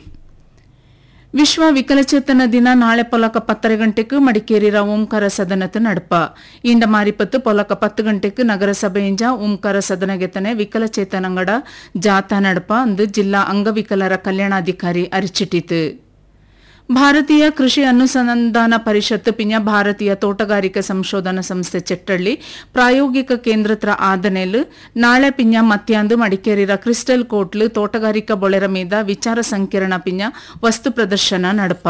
ವಿಶ್ವ ವಿಕಲಚೇತನ ದಿನ ನಾಳೆ ಪೊಲಕ ಪತ್ತರ ಗಂಟೆಗೆ ಮಡಿಕೇರಿರ ಓಂಕಾರ ಸದನದ ನಡಪ ಇಂಡ ಮಾರಿಪತ್ತು ಪೊಲಕ ಪತ್ತು ಗಂಟೆಗೆ ನಗರಸಭೆಯಿಂದ ಓಂಕಾರ ಸದನಗೆತನೆ ವಿಕಲಚೇತನಂಗಡ ಜಾಥಾ ನಡಪ ಅಂದು ಜಿಲ್ಲಾ ಅಂಗವಿಕಲರ ಕಲ್ಯಾಣಾಧಿಕಾರಿ ಅರಿಚಿಟ್ಟಿತು ಭಾರತೀಯ ಕೃಷಿ ಅನುಸಂಧಾನ ಪರಿಷತ್ ಪಿಂಜ ಭಾರತೀಯ ತೋಟಗಾರಿಕಾ ಸಂಶೋಧನಾ ಸಂಸ್ಥೆ ಚೆಟ್ಟಳ್ಳಿ ಪ್ರಾಯೋಗಿಕ ಕೇಂದ್ರತ್ರ ಆದನೆಲ್ ನಾಳೆ ಪಿಂಜ ಮತ್ಯಾಂದು ಮಡಿಕೇರಿರ ಕ್ರಿಸ್ಟಲ್ ಕೋಟ್ಲು ತೋಟಗಾರಿಕಾ ಬೊಳೆರ ಮೀದ ವಿಚಾರ ಸಂಕಿರಣ ಪಿಂಜ ವಸ್ತು ಪ್ರದರ್ಶನ ನಡಪ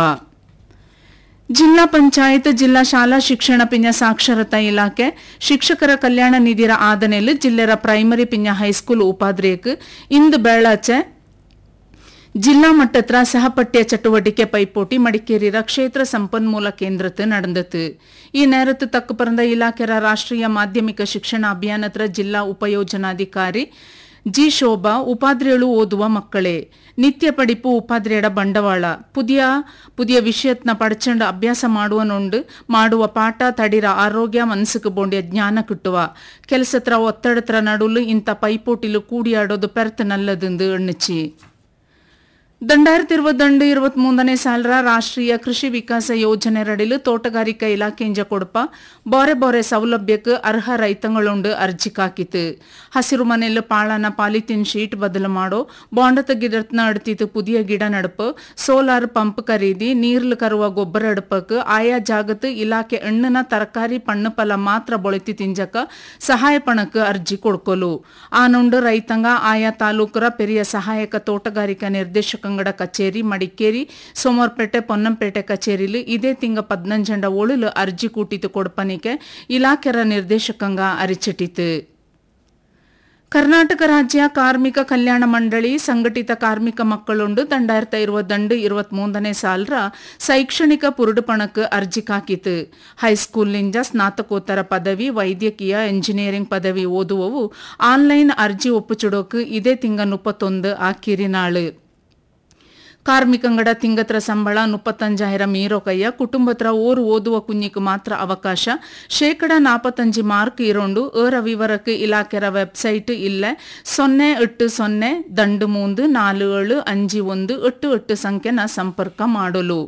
ಜಿಲ್ಲಾ ಪಂಚಾಯತ್ ಜಿಲ್ಲಾ ಶಾಲಾ ಶಿಕ್ಷಣ ಪಿಂಜ ಸಾಕ್ಷರತಾ ಇಲಾಖೆ ಶಿಕ್ಷಕರ ಕಲ್ಯಾಣ ನಿಧಿರ ಆದನೆಲ್ ಜಿಲ್ಲೆರ ಪ್ರೈಮರಿ ಪಿಂಜ ಹೈಸ್ಕೂಲ್ ಉಪಾಧ್ರಿಯಕ್ ಇಂದು ಬೆಳಾಚೆ ಜಿಲ್ಲಾ ಮಟ್ಟತ್ರ ಸಹಪಠ್ಯ ಚಟುವಟಿಕೆ ಪೈಪೋಟಿ ಮಡಿಕೇರಿರ ಕ್ಷೇತ್ರ ಸಂಪನ್ಮೂಲ ಕೇಂದ್ರத்து நடந்தது ಈ நேரத்து ತಕ್ಕ ಪರಂದ ಇಲಾಖೆರ ರಾಷ್ಟ್ರೀಯ ಮಾಧ್ಯಮಿಕ ಶಿಕ್ಷಣ ಅಭಿಯಾನತ್ರ ಜಿಲ್ಲಾ ಉಪಯೋಜನಾಧಿಕಾರಿ ಜಿ ಶೋಭಾ ಉಪಾಧ್ರಿಯಳು ಓದುವ ಮಕ್ಕಳೇ ನಿತ್ಯ ಪಡಿಪು ಉಪಾಧ್ರಿಯಡ ಬಂಡವಾಳ ಪುದಿಯ ಪುದಿಯ ವಿಷಯತ್ನ ಪಡಚಂಡ ಅಭ್ಯಾಸ ಮಾಡುವನುಂಡು ಮಾಡುವ ಪಾಠ ತಡಿರ ಆರೋಗ್ಯ ಮನಸ್ಸುக்கு ಬೋಂಡಿಯ ಜ್ಞಾನ ಕಿಟ್ಟುವ ಕೆಲಸತ್ರ ಒತ್ತಡತ್ರ ನಡುಲು ಇಂಥ ಪೈಪೋಟಿಲು ಕೂಡಿಯಾಡೋದು ಪೆರ್ತ್ ನಲ್ಲದಂದು ಎಣ್ಣಿಚಿ ದಂಡಾಯಿರತಿ ಇರುವತ್ತಂಡು ಇರುವತ್ಮೂರನೇ ಸಾಲರ ರಾಷ್ಟ್ರೀಯ ಕೃಷಿ ವಿಕಾಸ ಯೋಜನೆ ರಡಿಲು ತೋಟಗಾರಿಕಾ ಇಲಾಖೆಯಿಂದ ಕೊಡಪ ಬೋರೆ ಬೋರೆ ಸೌಲಭ್ಯಕ್ಕೆ ಅರ್ಹ ರೈತങ്ങളുಂಡು ಅರ್ಜಿ ಕಾಕಿತು ಹಸಿರು ಮನೆಯಲ್ಲಿ ಪಾಳನ ಪಾಲಿಥಿನ್ ಶೀಟ್ ಬದಲು ಮಾಡೋ ಬಾಂಡತ ಗಿಡತ್ನ ಅಡ್ತಿತ್ತು ಪುದಿಯ ಗಿಡ ನಡಪು ಸೋಲಾರ್ ಪಂಪ್ ಖರೀದಿ ನೀರ್ಲು ಕರುವ ಗೊಬ್ಬರ ಅಡಪಕ್ಕೆ ಆಯಾ ಜಾಗತ್ತು ಇಲಾಖೆ ಎಣ್ಣನ ತರಕಾರಿ ಪಣ್ಣು ಫಲ ಮಾತ್ರ ಬೊಳಿತಿ ತಿಂಜಕ ಸಹಾಯ ಪಣಕ್ಕೆ ಅರ್ಜಿ ಕೊಡ್ಕೊಲು ಆನುಂಡು ರೈತಂಗ ಆಯಾ ತಾಲೂಕರ ಪೆರಿಯ ಸಹಾಯಕ ತೋಟಗಾರಿಕಾ ನಿರ್ದೇಶಕಂಗಡ ಕಚೇರಿ ಮಡಿಕೇರಿ ಸೋಮವಾರಪೇಟೆ ಪೊನ್ನಂಪೇಟೆ ಕಚೇರಿಲು ಇದೇ ತಿಂಗ ಪದ್ನಂಜಂಡ ಒಳುಲು ಅರ್ಜಿ ಕೂಟಿತು ಕೊಡ್ಪನಿಕೆ ಇಲಾಖೆರ ನಿರ್ದೇಶಕಂಗ ಅರಿಚಿಟ್ಟಿತು ಕರ್ನಾಟಕ ರಾಜ್ಯ ಕಾರ್ಮಿಕ ಕಲ್ಯಾಣ ಮಂಡಳಿ ಸಂಘಟಿತ ಕಾರ್ಮಿಕ ಮಕ್ಕಳುಂಡು ದಂಡಾಯಿರತ ಇರುವ ದಂಡು ಇರುವತ್ಮೂರನೇ ಸಾಲರ ಶೈಕ್ಷಣಿಕ ಪುರುಡುಪಣಕ್ಕೆ ಅರ್ಜಿ ಕಾಕಿತು ಹೈಸ್ಕೂಲ್ನಿಂದ ಸ್ನಾತಕೋತ್ತರ ಪದವಿ ವೈದ್ಯಕೀಯ ಎಂಜಿನಿಯರಿಂಗ್ ಪದವಿ ಓದುವವು ಆನ್ಲೈನ್ ಅರ್ಜಿ ಒಪ್ಪುಚುಡೋಕು ಇದೇ ತಿಂಗ ಮುಪ್ಪತ್ತೊಂದು ಆಕಿರಿ ನಾಳು ಕಾರ್ಮಿಕಂಗಡ ತಿಂಗತ್ರ ಸಂಬಳ ಮುಪ್ಪತ್ತಂಜಾಯಿரம் ಮೀರೋಕಯ್ಯ ಕುಟುಂಬತ್ರ ಓರು ಓದುವ ಕುഞ്ഞിക്ക് ಮಾತ್ರ ಅವಕಾಶ ಶೇಕಡ ನಾಪತ್ತಂಜಿ ಮಾರ್ಕ್ ಇರೋಂಡು ಏರ ವಿವರಕ್ಕೆ ಇಲಾಖೆರ ವೆಬ್ಸೈಟ್ ಇಲ್ಲ ಸೊನ್ನೆ ಎಟ್ಟು ಸೊನ್ನೆ ದಂಡು ಮೂಂದು ನಾಲು ಏಳು ಅಂಜಿ ಒಂದು ಎಟ್ಟು ಎಟ್ಟು ಸಂಖ್ಯೆನ ಸಂಪರ್ಕ ಮಾಡಲು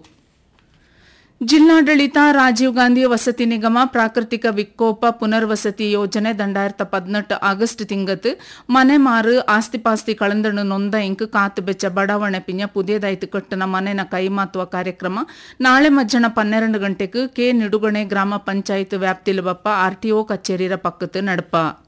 ಜಿಲ್ಲಾಡಳಿತ ರಾಜೀವ್ ಗಾಂಧಿ ವಸತಿ ನಿಗಮ ಪ್ರಾಕೃತಿಕ ವಿಕೋಪ ಪುನರ್ವಸತಿ ಯೋಜನೆ ದಂಡಾಯಿರತ ಪದ್ನೆಟ್ಟು ಆಗಸ್ಟ್ ತಿಂಗತ್ತು ಮನೆ ಮಾರು ಆಸ್ತಿ ಪಾಸ್ತಿ ಕಳಂದಣ್ಣು ನೊಂದ ಇಂಕ್ ಕಾತು ಬೆಚ್ಚ ಬಡಾವಣೆ ಪಿಂಜ ಪುದಿಯದಾಯ್ತು ಕಟ್ಟನ ಮನೆನ ಕೈಮಾತುವ ಕಾರ್ಯಕ್ರಮ ನಾಳೆ ಮಧ್ಯಾಹ್ನ ಪನ್ನೆರಡು ಗಂಟೆಗೆ ಕೆ ನಿಡುಗಣೆ ಗ್ರಾಮ ಪಂಚಾಯತ್ ವ್ಯಾಪ್ತಿಲು ಬಪ್ಪ ಆರ್ಟಿಒ ಕಚೇರಿರ ಪಕ್ಕತ್ತು ನಡಪ